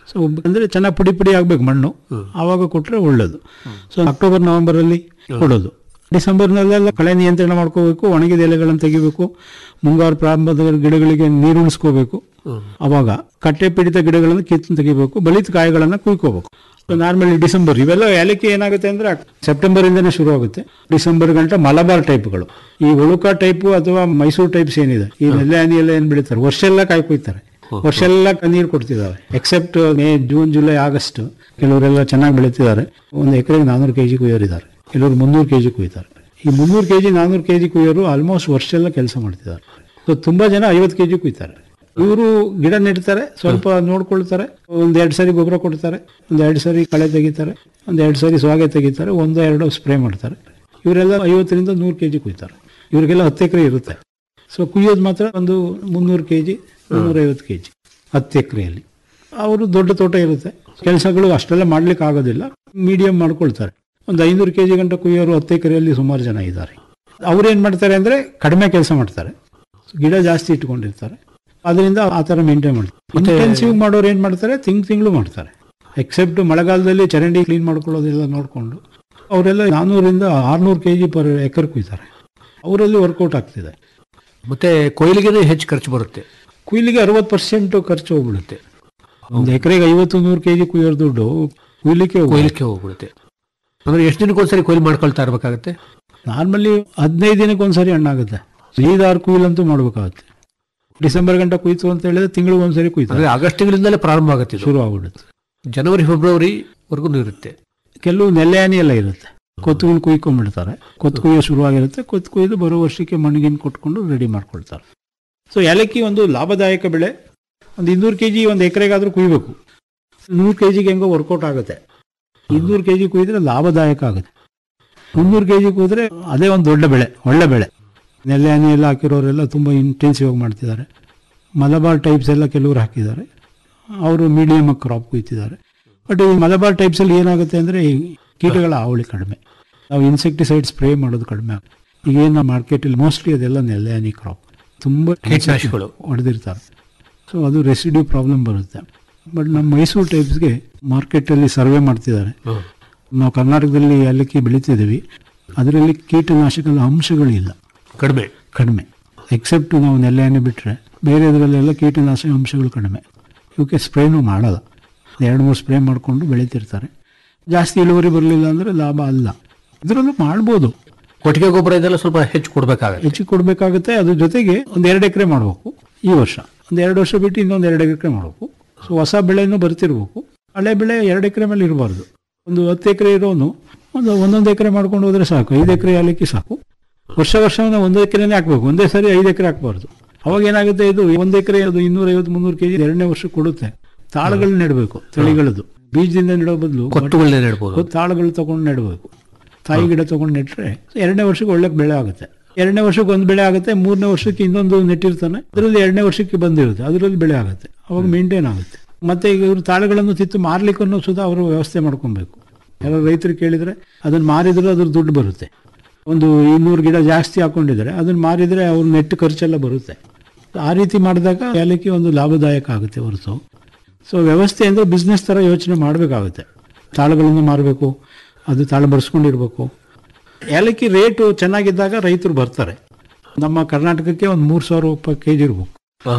ಸೊ ಅಂದರೆ ಚೆನ್ನಾಗಿ ಪುಡಿ ಪುಡಿ ಆಗಬೇಕು ಮಣ್ಣು ಆವಾಗ ಕೊಟ್ಟರೆ ಒಳ್ಳೆಯದು ಸೊ ಅಕ್ಟೋಬರ್ ನವೆಂಬರಲ್ಲಿ ಕೊಡೋದು ಡಿಸೆಂಬರ್ನಲ್ಲೆಲ್ಲ ಕಳೆ ನಿಯಂತ್ರಣ ಮಾಡ್ಕೋಬೇಕು ಒಣಗಿದ ಎಲೆಗಳನ್ನು ತೆಗಿಬೇಕು ಮುಂಗಾರು ಪ್ರಾರಂಭದ ಗಿಡಗಳಿಗೆ ನೀರು ಉಣಿಸ್ಕೋಬೇಕು ಅವಾಗ ಕಟ್ಟೆ ಪೀಡಿತ ಗಿಡಗಳನ್ನು ಕಿತ್ತು ತೆಗಿಬೇಕು ಬಲಿತ ಕಾಯಿಗಳನ್ನು ಕುಯ್ಕೋಬೇಕು ನಾರ್ಮಲಿ ಡಿಸೆಂಬರ್ ಇವೆಲ್ಲ ಏಲಕ್ಕಿ ಏನಾಗುತ್ತೆ ಅಂದ್ರೆ ಸೆಪ್ಟೆಂಬರ್ ಇಂದನೇ ಶುರು ಆಗುತ್ತೆ ಡಿಸೆಂಬರ್ ಗಂಟ ಮಲಬಾರ್ ಟೈಪ್ಗಳು ಈ ಒಳುಕ ಟೈಪು ಅಥವಾ ಮೈಸೂರು ಟೈಪ್ಸ್ ಏನಿದೆ ಈ ನೆಲ್ಲೆ ಹನಿ ಎಲ್ಲ ಏನ್ ಬೆಳೀತಾರೆ ವರ್ಷ ಎಲ್ಲ ಕಾಯಿ ಕುಯ್ತಾರೆ ವರ್ಷ ಎಲ್ಲ ನೀರು ಕೊಡ್ತಿದ್ದಾವೆ except May June July August ಕೆಲವರೆಲ್ಲ ಚೆನ್ನಾಗಿ ಬೆಳೀತಿದ್ದಾರೆ ಒಂದು ಎಕರೆಗೆ ನಾನೂರು ಕೆಜಿ ಕುಯ್ಯೋರಿದ್ದಾರೆ ಕೆಲವರು ಮುನ್ನೂರು ಕೆಜಿ ಕುಯ್ತಾರೆ ಈ ಮುನ್ನೂರು ಕೆಜಿ ನಾನೂರು ಕೆಜಿ ಕುಯ್ಯೋರು ಆಲ್ಮೋಸ್ಟ್ ವರ್ಷ ಎಲ್ಲ ಕೆಲಸ ಮಾಡ್ತಿದ್ದಾರೆ ಸೊ ತುಂಬಾ ಜನ ಐವತ್ತು ಕೆಜಿ ಕುಯ್ತಾರೆ ಇವರು ಗಿಡ ನೆಡ್ತಾರೆ ಸ್ವಲ್ಪ ನೋಡ್ಕೊಳ್ತಾರೆ ಒಂದೆರಡು ಸರಿ ಗೊಬ್ಬರ ಕೊಡ್ತಾರೆ ಒಂದೆರಡು ಸರಿ ಕಳೆ ತೆಗಿತಾರೆ ಒಂದೆರಡು ಸರಿ ಸ್ವಾಗೆ ತೆಗಿತಾರೆ ಒಂದು ಎರಡು ಸ್ಪ್ರೇ ಮಾಡ್ತಾರೆ ಇವರೆಲ್ಲ ಐವತ್ತರಿಂದ ನೂರು ಕೆ ಜಿ ಕುಯ್ತಾರೆ ಇವರಿಗೆಲ್ಲ ಹತ್ತು ಎಕರೆ ಇರುತ್ತೆ ಸೊ ಕುಯ್ಯೋದು ಮಾತ್ರ ಒಂದು ಮುನ್ನೂರು ಕೆ ಜಿ ಮುನ್ನೂರೈವತ್ತು ಕೆ ಜಿ ಹತ್ತು ಎಕರೆಯಲ್ಲಿ ಅವರು ದೊಡ್ಡ ತೋಟ ಇರುತ್ತೆ ಕೆಲಸಗಳು ಅಷ್ಟೆಲ್ಲ ಮಾಡ್ಲಿಕ್ಕೆ ಆಗೋದಿಲ್ಲ ಮೀಡಿಯಂ ಮಾಡ್ಕೊಳ್ತಾರೆ ಒಂದು ಐನೂರು ಕೆ ಜಿ ಗಂಟ ಕುಯ್ಯೋರು ಹತ್ತು ಎಕರೆಯಲ್ಲಿ ಸುಮಾರು ಜನ ಇದ್ದಾರೆ ಅವ್ರು ಏನು ಮಾಡ್ತಾರೆ ಅಂದರೆ ಕಡಿಮೆ ಕೆಲಸ ಮಾಡ್ತಾರೆ ಗಿಡ ಜಾಸ್ತಿ ಇಟ್ಕೊಂಡಿರ್ತಾರೆ ಅದರಿಂದ ಆ ಥರ ಮೇಂಟೈನ್ ಮಾಡ್ತಾರೆ ಇಂಟೆನ್ಸಿವ್ ಮಾಡೋರು ಏನು ಮಾಡ್ತಾರೆ ತಿಂಗ್ ತಿಂಗಳು ಮಾಡ್ತಾರೆ ಎಕ್ಸೆಪ್ಟ್ ಮಳೆಗಾಲದಲ್ಲಿ ಚರಂಡಿ ಕ್ಲೀನ್ ಮಾಡ್ಕೊಳ್ಳೋದೆಲ್ಲ ನೋಡಿಕೊಂಡು ಅವರೆಲ್ಲ ನಾನ್ನೂರಿಂದ ಆರ್ನೂರು ಕೆ ಜಿ ಪರ್ ಎಕರ್ ಕುಯ್ತಾರೆ ಅವರಲ್ಲಿ ವರ್ಕೌಟ್ ಆಗ್ತಿದೆ ಮತ್ತೆ ಕೊಯ್ಲಿಗೆ ಹೆಚ್ಚು ಖರ್ಚು ಬರುತ್ತೆ ಕುಯ್ಲಿಗೆ ಅರವತ್ತು ಪರ್ಸೆಂಟ್ ಖರ್ಚು ಹೋಗ್ಬಿಡುತ್ತೆ ಒಂದು ಎಕರೆಗೆ ಐವತ್ತು ನೂರು ಕೆ ಜಿ ಕುಯ್ಯೋರ್ ದುಡ್ಡು ಕುಯ್ಲಿಕ್ಕೆ ಕೊಯ್ಲಿಕ್ಕೆ ಹೋಗ್ಬಿಡುತ್ತೆ ಅಂದ್ರೆ ಎಷ್ಟು ದಿನಕ್ಕೊಂದ್ಸರಿ ಕೊಯ್ಲು ಮಾಡ್ಕೊಳ್ತಾ ಇರ್ಬೇಕಾಗತ್ತೆ ನಾರ್ಮಲಿ ಹದಿನೈದು ದಿನಕ್ಕೆ ಒಂದ್ಸರಿ ಹಣ್ಣಾಗುತ್ತೆ ಐದಾರು ಕುಯ್ಲಂತೂ ಮಾಡ್ಬೇಕಾಗುತ್ತೆ ಡಿಸೆಂಬರ್ ಗಂಟ ಕುಯ್ತು ಅಂತ ಹೇಳಿದ್ರೆ ತಿಂಗಳಿಗೆ ಒಂದ್ಸರಿ ಕುಯ್ತಾರೆ ಅಂದ್ರೆ ಆಗಸ್ಟ್ ತಿಂಗಳಿಂದಲೇ ಪ್ರಾರಂಭ ಆಗುತ್ತೆ ಇದು. ಶುರು ಆಗ್ಬಿಡುತ್ತೆ ಜನವರಿ ಫೆಬ್ರವರಿ ವರ್ಗು ಇರುತ್ತೆ ಕೆಲವು ನೆಲೆ ಹನಿ ಎಲ್ಲ ಇರುತ್ತೆ ಕೊತ್ತುಗಳು ಕುಯ್ಕೊಂಡ್ಬಿಡ್ತಾರೆ ಕೊತ್ತು ಕುಯ್ಯೋ ಶುರುವಾಗಿರುತ್ತೆ ಕೊತ್ತು ಕುಯ್ದು ಬರೋ ವರ್ಷಕ್ಕೆ ಮಣ್ಣಿಗಿನ್ ಕೊಟ್ಕೊಂಡು ರೆಡಿ ಮಾಡ್ಕೊಳ್ತಾರೆ ಸೊ ಏಲಕ್ಕಿ ಒಂದು ಲಾಭದಾಯಕ ಬೆಳೆ ಒಂದು ಇನ್ನೂರು ಕೆ ಜಿ ಒಂದು ಎಕರೆಗಾದ್ರೂ ಕುಯ್ಬೇಕು ನೂರು ಕೆ ಜಿಗೆ ಹೆಂಗೋ ವರ್ಕೌಟ್ ಆಗುತ್ತೆ ಇನ್ನೂರು ಕೆ ಜಿ ಕುಯ್ದ್ರೆ ಲಾಭದಾಯಕ ಆಗುತ್ತೆ ಮುನ್ನೂರು ಕೆ ಜಿ ಕುಯ್ದ್ರೆ ಅದೇ ಒಂದು ದೊಡ್ಡ ಬೆಳೆ ಒಳ್ಳೆ ಬೆಳೆ ನೆಲೆ ಹನಿ ಎಲ್ಲ ಹಾಕಿರೋರೆಲ್ಲ ತುಂಬ ಇಂಟೆನ್ಸಿವ್ ಆಗಿ ಮಾಡ್ತಿದ್ದಾರೆ ಮಲಬಾರ್ ಟೈಪ್ಸ್ ಎಲ್ಲ ಕೆಲವರು ಹಾಕಿದ್ದಾರೆ ಅವರು ಮೀಡಿಯಮ್ ಕ್ರಾಪ್ ಕುಯ್ತಿದ್ದಾರೆ ಬಟ್ ಈ ಮಲಬಾರ್ ಟೈಪ್ಸಲ್ಲಿ ಏನಾಗುತ್ತೆ ಅಂದರೆ ಕೀಟಗಳ ಹಾವಳಿ ಕಡಿಮೆ ನಾವು ಇನ್ಸೆಕ್ಟಿಸೈಡ್ ಸ್ಪ್ರೇ ಮಾಡೋದು ಕಡಿಮೆ ಆಗುತ್ತೆ ಈಗ ಏನು ಮಾರ್ಕೆಟಲ್ಲಿ ಮೋಸ್ಟ್ಲಿ ಅದೆಲ್ಲ ನೆಲೆ ಹನಿ ಕ್ರಾಪ್ ತುಂಬ ಕೀಟನಾಶಕಗಳು. ಹೊಡೆದಿರ್ತಾರೆ ಸೊ ಅದು ರೆಸಿಡ್ಯೂ ಪ್ರಾಬ್ಲಮ್ ಬರುತ್ತೆ ಬಟ್ ನಮ್ಮ ಮೈಸೂರು ಟೈಪ್ಸ್ಗೆ ಮಾರ್ಕೆಟಲ್ಲಿ ಸರ್ವೆ ಮಾಡ್ತಿದ್ದಾರೆ ನಾವು ಕರ್ನಾಟಕದಲ್ಲಿ ಏಲಕ್ಕಿ ಬೆಳಿತಿದ್ದೀವಿ ಅದರಲ್ಲಿ ಕೀಟನಾಶಕದ ಅಂಶಗಳಿಲ್ಲ ಕಡಿಮೆ ಕಡಿಮೆ ಎಕ್ಸೆಪ್ಟ್ ನಾವು ನೆಲ್ಲೆಣ್ಣೆ ಬಿಟ್ಟರೆ ಬೇರೆದ್ರಲ್ಲೆಲ್ಲ ಕೀಟನಾಶಕ ಅಂಶಗಳು ಕಡಿಮೆ ಇವಕ್ಕೆ ಸ್ಪ್ರೇನೂ ಮಾಡಲ್ಲ ಎರಡು ಮೂರು ಸ್ಪ್ರೇ ಮಾಡಿಕೊಂಡು ಬೆಳೀತಿರ್ತಾರೆ ಜಾಸ್ತಿ ಇಳುವರಿ ಬರಲಿಲ್ಲ ಅಂದರೆ ಲಾಭ ಅಲ್ಲ ಇದರಲ್ಲೂ ಮಾಡ್ಬೋದು ಕೊಟ್ಟಿಗೆ ಗೊಬ್ಬರ ಇದೆಲ್ಲ ಸ್ವಲ್ಪ ಹೆಚ್ಚು ಕೊಡ್ಬೇಕಾಗತ್ತೆ ಹೆಚ್ಚಿಗೆ ಕೊಡಬೇಕಾಗುತ್ತೆ ಅದ್ರ ಜೊತೆಗೆ ಒಂದು ಎರಡು ಎಕರೆ ಮಾಡಬೇಕು ಈ ವರ್ಷ ಒಂದು ಎರಡು ವರ್ಷ ಬಿಟ್ಟು ಇನ್ನೊಂದು ಎರಡು ಎಕರೆ ಮಾಡಬೇಕು ಸೊ ಹೊಸ ಬೆಳೆನೂ ಬರ್ತಿರ್ಬೇಕು ಹಳೆ ಬೆಳೆ ಎರಡು ಎಕರೆ ಮೇಲೆ ಇರಬಾರ್ದು ಒಂದು ಹತ್ತು ಎಕರೆ ಇರೋನು ಒಂದು ಒಂದೊಂದು ಎಕರೆ ಮಾಡ್ಕೊಂಡು ಹೋದ್ರೆ ಸಾಕು ಐದು ಎಕರೆ ಏಲಕ್ಕಿ ಸಾಕು ವರ್ಷ ವರ್ಷ ಒಂದು ಎಕರೆನೇ ಹಾಕ್ಬೇಕು ಒಂದೇ ಸರಿ ಐದು ಎಕರೆ ಹಾಕ್ಬಾರ್ದು ಅವಾಗ ಏನಾಗುತ್ತೆ ಇದು ಒಂದು ಎಕರೆ ಅದು ಇನ್ನೂರೈವತ್ತು ಮುನ್ನೂರು ಕೆಜಿ ಎರಡನೇ ವರ್ಷ ಕೊಡುತ್ತೆ ತಾಳುಗಳು ನೆಡಬೇಕು ತಳಿಗಳದ್ದು ಬೀಜದಿಂದ ನೆಡೋ ಬದಲು ಕೊತ್ತುಗಳನ್ನೇ ನೆಡ್ಬೋದು ತಾಳುಗಳು ತಗೊಂಡು ನೆಡಬೇಕು ತಾಯಿ ಗಿಡ ತಗೊಂಡು ನೆಟ್ರೆ ಎರಡನೇ ವರ್ಷಕ್ಕೆ ಒಳ್ಳೆ ಬೆಳೆ ಆಗುತ್ತೆ ಎರಡನೇ ವರ್ಷಕ್ಕೆ ಒಂದು ಬೆಳೆ ಆಗುತ್ತೆ ಮೂರನೇ ವರ್ಷಕ್ಕೆ ಇನ್ನೊಂದು ನೆಟ್ಟಿರ್ತಾನೆ ಅದರಲ್ಲಿ ಎರಡನೇ ವರ್ಷಕ್ಕೆ ಬಂದಿರುತ್ತೆ ಅದರಲ್ಲಿ ಬೆಳೆ ಆಗುತ್ತೆ ಅವಾಗ ಮೇಂಟೈನ್ ಆಗುತ್ತೆ ಮತ್ತೆ ಈಗ ಇವರು ತಾಳುಗಳನ್ನು ತಿತ್ತು ಮಾರ್ಲಿಕ್ಕೂ ಸುಧಾ ಅವರು ವ್ಯವಸ್ಥೆ ಮಾಡ್ಕೊಬೇಕು ಯಾರೋ ರೈತರು ಕೇಳಿದ್ರೆ ಅದನ್ನ ಮಾರಿದ್ರೆ ಅದ್ರ ದುಡ್ಡು ಬರುತ್ತೆ ಒಂದು ಇನ್ನೂರು ಗಿಡ ಜಾಸ್ತಿ ಹಾಕೊಂಡಿದ್ರೆ ಅದನ್ನ ಮಾರಿದ್ರೆ ಅವ್ರ ನೆಟ್ಟು ಖರ್ಚೆಲ್ಲ ಬರುತ್ತೆ ಆ ರೀತಿ ಮಾಡಿದಾಗ ಏಲಕ್ಕಿ ಒಂದು ಲಾಭದಾಯಕ ಆಗುತ್ತೆ ಹೊರತು ಸೊ ವ್ಯವಸ್ಥೆ ಅಂದರೆ ಬಿಸ್ನೆಸ್ ಥರ ಯೋಚನೆ ಮಾಡಬೇಕಾಗುತ್ತೆ ತಾಳುಗಳನ್ನು ಮಾರಬೇಕು ಅದು ತಾಳು ಬರ್ಸ್ಕೊಂಡಿರ್ಬೇಕು ಏಲಕ್ಕಿ ರೇಟು ಚೆನ್ನಾಗಿದ್ದಾಗ ರೈತರು ಬರ್ತಾರೆ ನಮ್ಮ ಕರ್ನಾಟಕಕ್ಕೆ ಒಂದು ಮೂರು ಸಾವಿರ ರೂಪಾಯಿ ಕೆ ಜಿ ಇರ್ಬೇಕು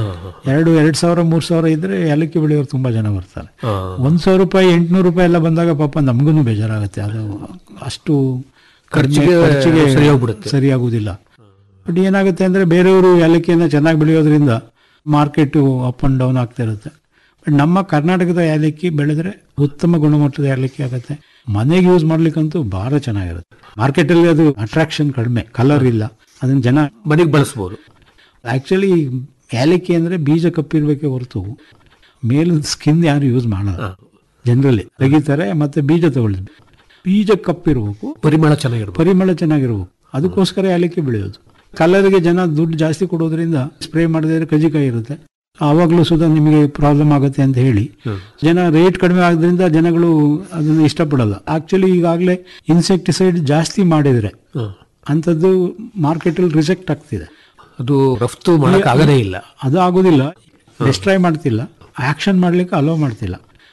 ಎರಡು ಎರಡು ಸಾವಿರ ಮೂರು ಸಾವಿರ ಇದ್ರೆ ಏಲಕ್ಕಿ ಬೆಳೆಯೋರು ತುಂಬ ಜನ ಬರ್ತಾರೆ ಒಂದು ಸಾವಿರ ರೂಪಾಯಿ ಎಂಟುನೂರು ರೂಪಾಯಿ ಎಲ್ಲ ಬಂದಾಗ ಪಾಪ ನಮಗೂ ಬೇಜಾರಾಗುತ್ತೆ ಅದು ಅಷ್ಟು ಕಡಿಮೆ ಖರ್ಚಿಗೆ ಖರ್ಚಿಗೆ ಸರಿ ಹೋಗ್ಬಿಡುತ್ತೆ. ಸರಿಯಾಗುವುದಿಲ್ಲ ಬಟ್ ಏನಾಗುತ್ತೆ ಅಂದರೆ ಬೇರೆಯವರು ಏಲಕ್ಕಿಯನ್ನು ಚೆನ್ನಾಗಿ ಬೆಳೆಯೋದ್ರಿಂದ ಮಾರ್ಕೆಟು ಅಪ್ ಆ್ಯಂಡ್ ಡೌನ್ ಆಗ್ತಾ ಇರುತ್ತೆ ಬಟ್ ನಮ್ಮ ಕರ್ನಾಟಕದ ಏಲಕ್ಕಿ ಬೆಳೆದ್ರೆ ಉತ್ತಮ ಗುಣಮಟ್ಟದ ಏಲಕ್ಕಿ ಆಗುತ್ತೆ ಮನೆಗೆ ಯೂಸ್ ಮಾಡ್ಲಿಕ್ಕಂತೂ ಭಾಳ ಚೆನ್ನಾಗಿರುತ್ತೆ ಮಾರ್ಕೆಟಲ್ಲಿ ಅದು ಅಟ್ರಾಕ್ಷನ್ ಕಡಿಮೆ ಕಲರ್ ಇಲ್ಲ ಅದನ್ನ ಜನ ಮನೆಗೆ ಬಳಸ್ಬೋದು ಆ್ಯಕ್ಚುಲಿ ಏಲಕ್ಕಿ ಅಂದರೆ ಬೀಜ ಕಪ್ಪಿರ್ಬೇಕೇ ಹೊರತು ಮೇಲಿನ ಸ್ಕಿನ್ ಯಾರು ಯೂಸ್ ಮಾಡಲ್ಲ ಜನರಲಿ ತೆಗಿತಾರೆ ಮತ್ತೆ ಬೀಜ ತಗೊಳ್ತಾರೆ ಬೀಜ ಕಪ್ಪಿರ್ಬೇಕು ಪರಿಮಳ ಚೆನ್ನಾಗಿರ್ಬೋದು ಪರಿಮಳ ಚೆನ್ನಾಗಿರ್ಬೇಕು ಅದಕ್ಕೋಸ್ಕರ ಏಲಕ್ಕಿ ಬೆಳೆಯೋದು ಕಲರ್ಗೆ ಜನ ದುಡ್ಡು ಜಾಸ್ತಿ ಕೊಡೋದ್ರಿಂದ ಸ್ಪ್ರೇ ಮಾಡಿದ್ರೆ ಕಜಿಕಾಯಿ ಇರುತ್ತೆ ಆವಾಗಲೂ ಸುಧಾ ನಿಮಗೆ ಪ್ರಾಬ್ಲಮ್ ಆಗುತ್ತೆ ಅಂತ ಹೇಳಿ ಜನ ರೇಟ್ ಕಡಿಮೆ ಆಗೋದ್ರಿಂದ ಜನಗಳು ಅದನ್ನು ಇಷ್ಟಪಡಲ್ಲ ಆಕ್ಚುಲಿ ಈಗಾಗಲೇ ಇನ್ಸೆಕ್ಟಿಸೈಡ್ ಜಾಸ್ತಿ ಮಾಡಿದ್ರೆ ಅಂಥದ್ದು ಮಾರ್ಕೆಟಲ್ಲಿ ರಿಜೆಕ್ಟ್ ಆಗ್ತಿದೆ ಅದು ರಫ್ತು ಮಾಡಕ್ ಆಗದೇ ಇಲ್ಲ ಅದು ಆಗೋದಿಲ್ಲ ಡಿಸ್ಟ್ರಾಯ್ ಮಾಡ್ತಿಲ್ಲ ಆಕ್ಷನ್ ಮಾಡ್ಲಿಕ್ಕೆ ಅಲೋ ಮಾಡ್ತಿಲ್ಲ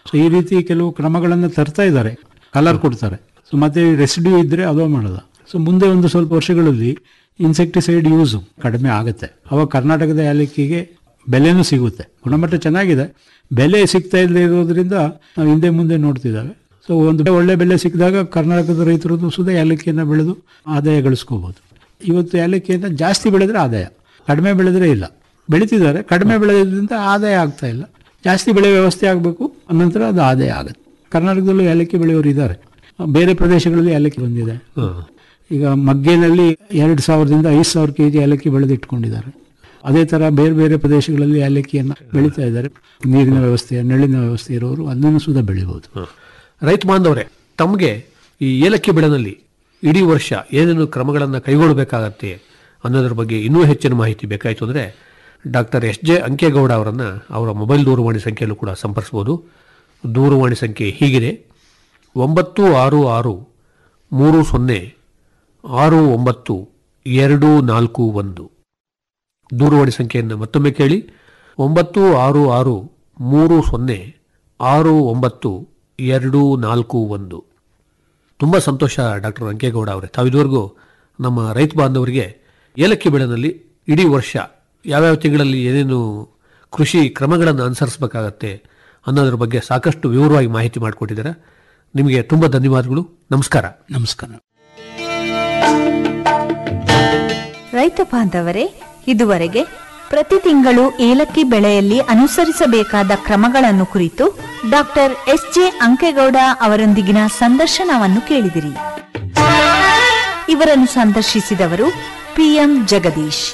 ಸೊ ಈ ರೀತಿ ಕೆಲವು ಕ್ರಮಗಳನ್ನು ತರ್ತಾ ಇದ್ದಾರೆ ಕಲರ್ ಕೊಡ್ತಾರೆ ಸೊ ಮತ್ತೆ ರೆಸಿಡ್ಯೂ ಇದ್ರೆ ಅದೋ ಮಾಡಲ್ಲ ಸೊ ಮುಂದೆ ಒಂದು ಸ್ವಲ್ಪ ವರ್ಷಗಳಲ್ಲಿ ಇನ್ಸೆಕ್ಟಿಸೈಡ್ ಯೂಸ್ ಕಡಿಮೆ ಆಗುತ್ತೆ ಅವಾಗ ಕರ್ನಾಟಕದ ಏಲಕ್ಕಿಗೆ ಬೆಲೆನೂ ಸಿಗುತ್ತೆ ಗುಣಮಟ್ಟ ಚೆನ್ನಾಗಿದೆ ಬೆಲೆ ಸಿಗ್ತಾ ಇಲ್ಲದೆ ಇರೋದ್ರಿಂದ ನಾವು ಹಿಂದೆ ಮುಂದೆ ನೋಡ್ತಿದ್ದಾವೆ ಸೊ ಒಂದು ಒಳ್ಳೆ ಬೆಲೆ ಸಿಕ್ಕಿದಾಗ ಕರ್ನಾಟಕದ ರೈತರದ್ದು ಸುದ ಏಲಕ್ಕಿಯನ್ನು ಬೆಳೆದು ಆದಾಯ ಗಳಿಸ್ಕೋಬಹುದು ಇವತ್ತು ಏಲಕ್ಕಿಯನ್ನು ಜಾಸ್ತಿ ಬೆಳೆದ್ರೆ ಆದಾಯ ಕಡಿಮೆ ಬೆಳೆದ್ರೆ ಇಲ್ಲ ಬೆಳೀತಿದ್ದಾರೆ ಕಡಿಮೆ ಬೆಳೆದ್ರಿಂದ ಆದಾಯ ಆಗ್ತಾ ಇಲ್ಲ ಜಾಸ್ತಿ ಬೆಳೆ ವ್ಯವಸ್ಥೆ ಆಗಬೇಕು ನಂತರ ಅದು ಆದಾಯ ಆಗುತ್ತೆ ಕರ್ನಾಟಕದಲ್ಲೂ ಏಲಕ್ಕಿ ಬೆಳೆಯೋರು ಇದ್ದಾರೆ ಬೇರೆ ಪ್ರದೇಶಗಳಲ್ಲಿ ಏಲಕ್ಕಿ ಬಂದಿದೆ ಈಗ ಮಗ್ಗೇನಲ್ಲಿ ಎರಡು ಸಾವಿರದಿಂದ ಐದು ಸಾವಿರ ಕೆ ಜಿ ಏಲಕ್ಕಿ ಬೆಳೆದಿಟ್ಕೊಂಡಿದ್ದಾರೆ ಅದೇ ಥರ ಬೇರೆ ಬೇರೆ ಪ್ರದೇಶಗಳಲ್ಲಿ ಏಲಕ್ಕಿಯನ್ನು ಬೆಳೀತಾ ಇದ್ದಾರೆ ನೀರಿನ ವ್ಯವಸ್ಥೆ ನೆರಳಿನ ವ್ಯವಸ್ಥೆ ಇರೋರು ಅದನ್ನು ಸುದ ಬೆಳಿಬೋದು ರೈತ ಬಾಂಧವರೇ ತಮಗೆ ಈ ಏಲಕ್ಕಿ ಬೆಳೆನಲ್ಲಿ ಇಡೀ ವರ್ಷ ಏನೇನು ಕ್ರಮಗಳನ್ನು ಕೈಗೊಳ್ಳಬೇಕಾಗತ್ತೆ ಅನ್ನೋದ್ರ ಬಗ್ಗೆ ಇನ್ನೂ ಹೆಚ್ಚಿನ ಮಾಹಿತಿ ಬೇಕಾಯಿತು ಅಂದರೆ ಡಾಕ್ಟರ್ ಎಸ್ ಜೆ ಅಂಕೇಗೌಡ ಅವರನ್ನು ಅವರ ಮೊಬೈಲ್ ದೂರವಾಣಿ ಸಂಖ್ಯೆಯಲ್ಲೂ ಕೂಡ ಸಂಪರ್ಸ್ಬೋದು ದೂರವಾಣಿ ಸಂಖ್ಯೆ ಹೀಗಿದೆ ಒಂಬತ್ತು ಆರು ಆರು ಮೂರು ಸೊನ್ನೆ ಆರು ಒಂಬತ್ತು ಎರಡು ನಾಲ್ಕು ಒಂದು ದೂರವಾಣಿ ಸಂಖ್ಯೆಯನ್ನು ಮತ್ತೊಮ್ಮೆ ಕೇಳಿ ಒಂಬತ್ತು ಆರು ಆರು ಮೂರು ಸೊನ್ನೆ ಆರು ಒಂಬತ್ತು ಎರಡು ನಾಲ್ಕು ಒಂದು ತುಂಬ ಸಂತೋಷ ಡಾಕ್ಟರ್ ರಂಕೇಗೌಡ ಅವರೇ ತಾವಿದುವರೆಗೂ ನಮ್ಮ ರೈತ ಬಾಂಧವರಿಗೆ ಏಲಕ್ಕಿ ಬೆಳೆನಲ್ಲಿ ಇಡೀ ವರ್ಷ ಯಾವ್ಯಾವ ತಿಂಗಳಲ್ಲಿ ಏನೇನು ಕೃಷಿ ಕ್ರಮಗಳನ್ನು ಅನುಸರಿಸಬೇಕಾಗತ್ತೆ ಅನ್ನೋದ್ರ ಬಗ್ಗೆ ಸಾಕಷ್ಟು ವಿವರವಾಗಿ ಮಾಹಿತಿ ಮಾಡಿಕೊಟ್ಟಿದ್ದಾರೆ ನಿಮಗೆ ತುಂಬ ಧನ್ಯವಾದಗಳು ನಮಸ್ಕಾರ ನಮಸ್ಕಾರ ರೈತ ಬಾಂಧವರೇ ಇದುವರೆಗೆ ಪ್ರತಿ ತಿಂಗಳು ಏಲಕ್ಕಿ ಬೆಳೆಯಲ್ಲಿ ಅನುಸರಿಸಬೇಕಾದ ಕ್ರಮಗಳನ್ನು ಕುರಿತು ಡಾಕ್ಟರ್ ಎಸ್ ಜೆ ಅಂಕೇಗೌಡ ಅವರೊಂದಿಗಿನ ಸಂದರ್ಶನವನ್ನು ಕೇಳಿದಿರಿ ಇವರನ್ನು ಸಂದರ್ಶಿಸಿದವರು ಪಿಎಂ ಜಗದೀಶ್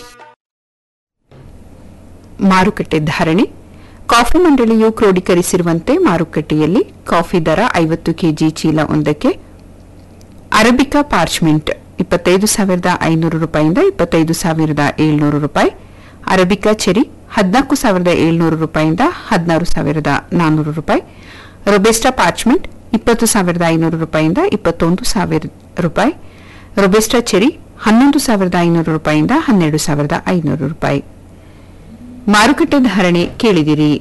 ಮಾರುಕಟ್ಟೆ ಧಾರಣೆ ಕಾಫಿ ಮಂಡಳಿಯು ಕ್ರೋಢೀಕರಿಸಿರುವಂತೆ ಮಾರುಕಟ್ಟೆಯಲ್ಲಿ ಕಾಫಿ ದರ ಐವತ್ತು ಕೆಜಿ ಚೀಲ ಒಂದಕ್ಕೆ ಅರಬಿಕಾ ಪಾರ್ಚ್ಮೆಂಟ್ ಇಪ್ಪತ್ತೈದು ಸಾವಿರದ ಐನೂರು ರೂಪಾಯಿಂದ ಇಪ್ಪತ್ತೈದು ಸಾವಿರದ ಏಳ್ನೂರು ರೂಪಾಯಿ ಅರಬಿಕಾ ಚೆರಿ ಹದಿನಾಲ್ಕು ಸಾವಿರದ ಏಳ್ನೂರು ರೂಪಾಯಿಂದ ಹದಿನಾರು ಸಾವಿರದ ನಾನ್ನೂರು ರೂಪಾಯಿ ರೊಬೆಸ್ಟಾ ಪಾರ್ಚ್ಮೆಂಟ್ ಇಪ್ಪತ್ತು ಸಾವಿರದ ಐನೂರು ರೂಪಾಯಿಂದ ಇಪ್ಪತ್ತೊಂದು ಸಾವಿರ ರೂಪಾಯಿ ರೊಬೆಸ್ಟಾ ಚೆರಿ ಹನ್ನೊಂದು ಸಾವಿರದ ಐನೂರು ರೂಪಾಯಿಂದ ಹನ್ನೆರಡು ಸಾವಿರದ ಐನೂರು ರೂಪಾಯಿ ಮಾರುಕಟ್ಟೆ ಧಾರಣೆ ಕೇಳಿದಿರಿ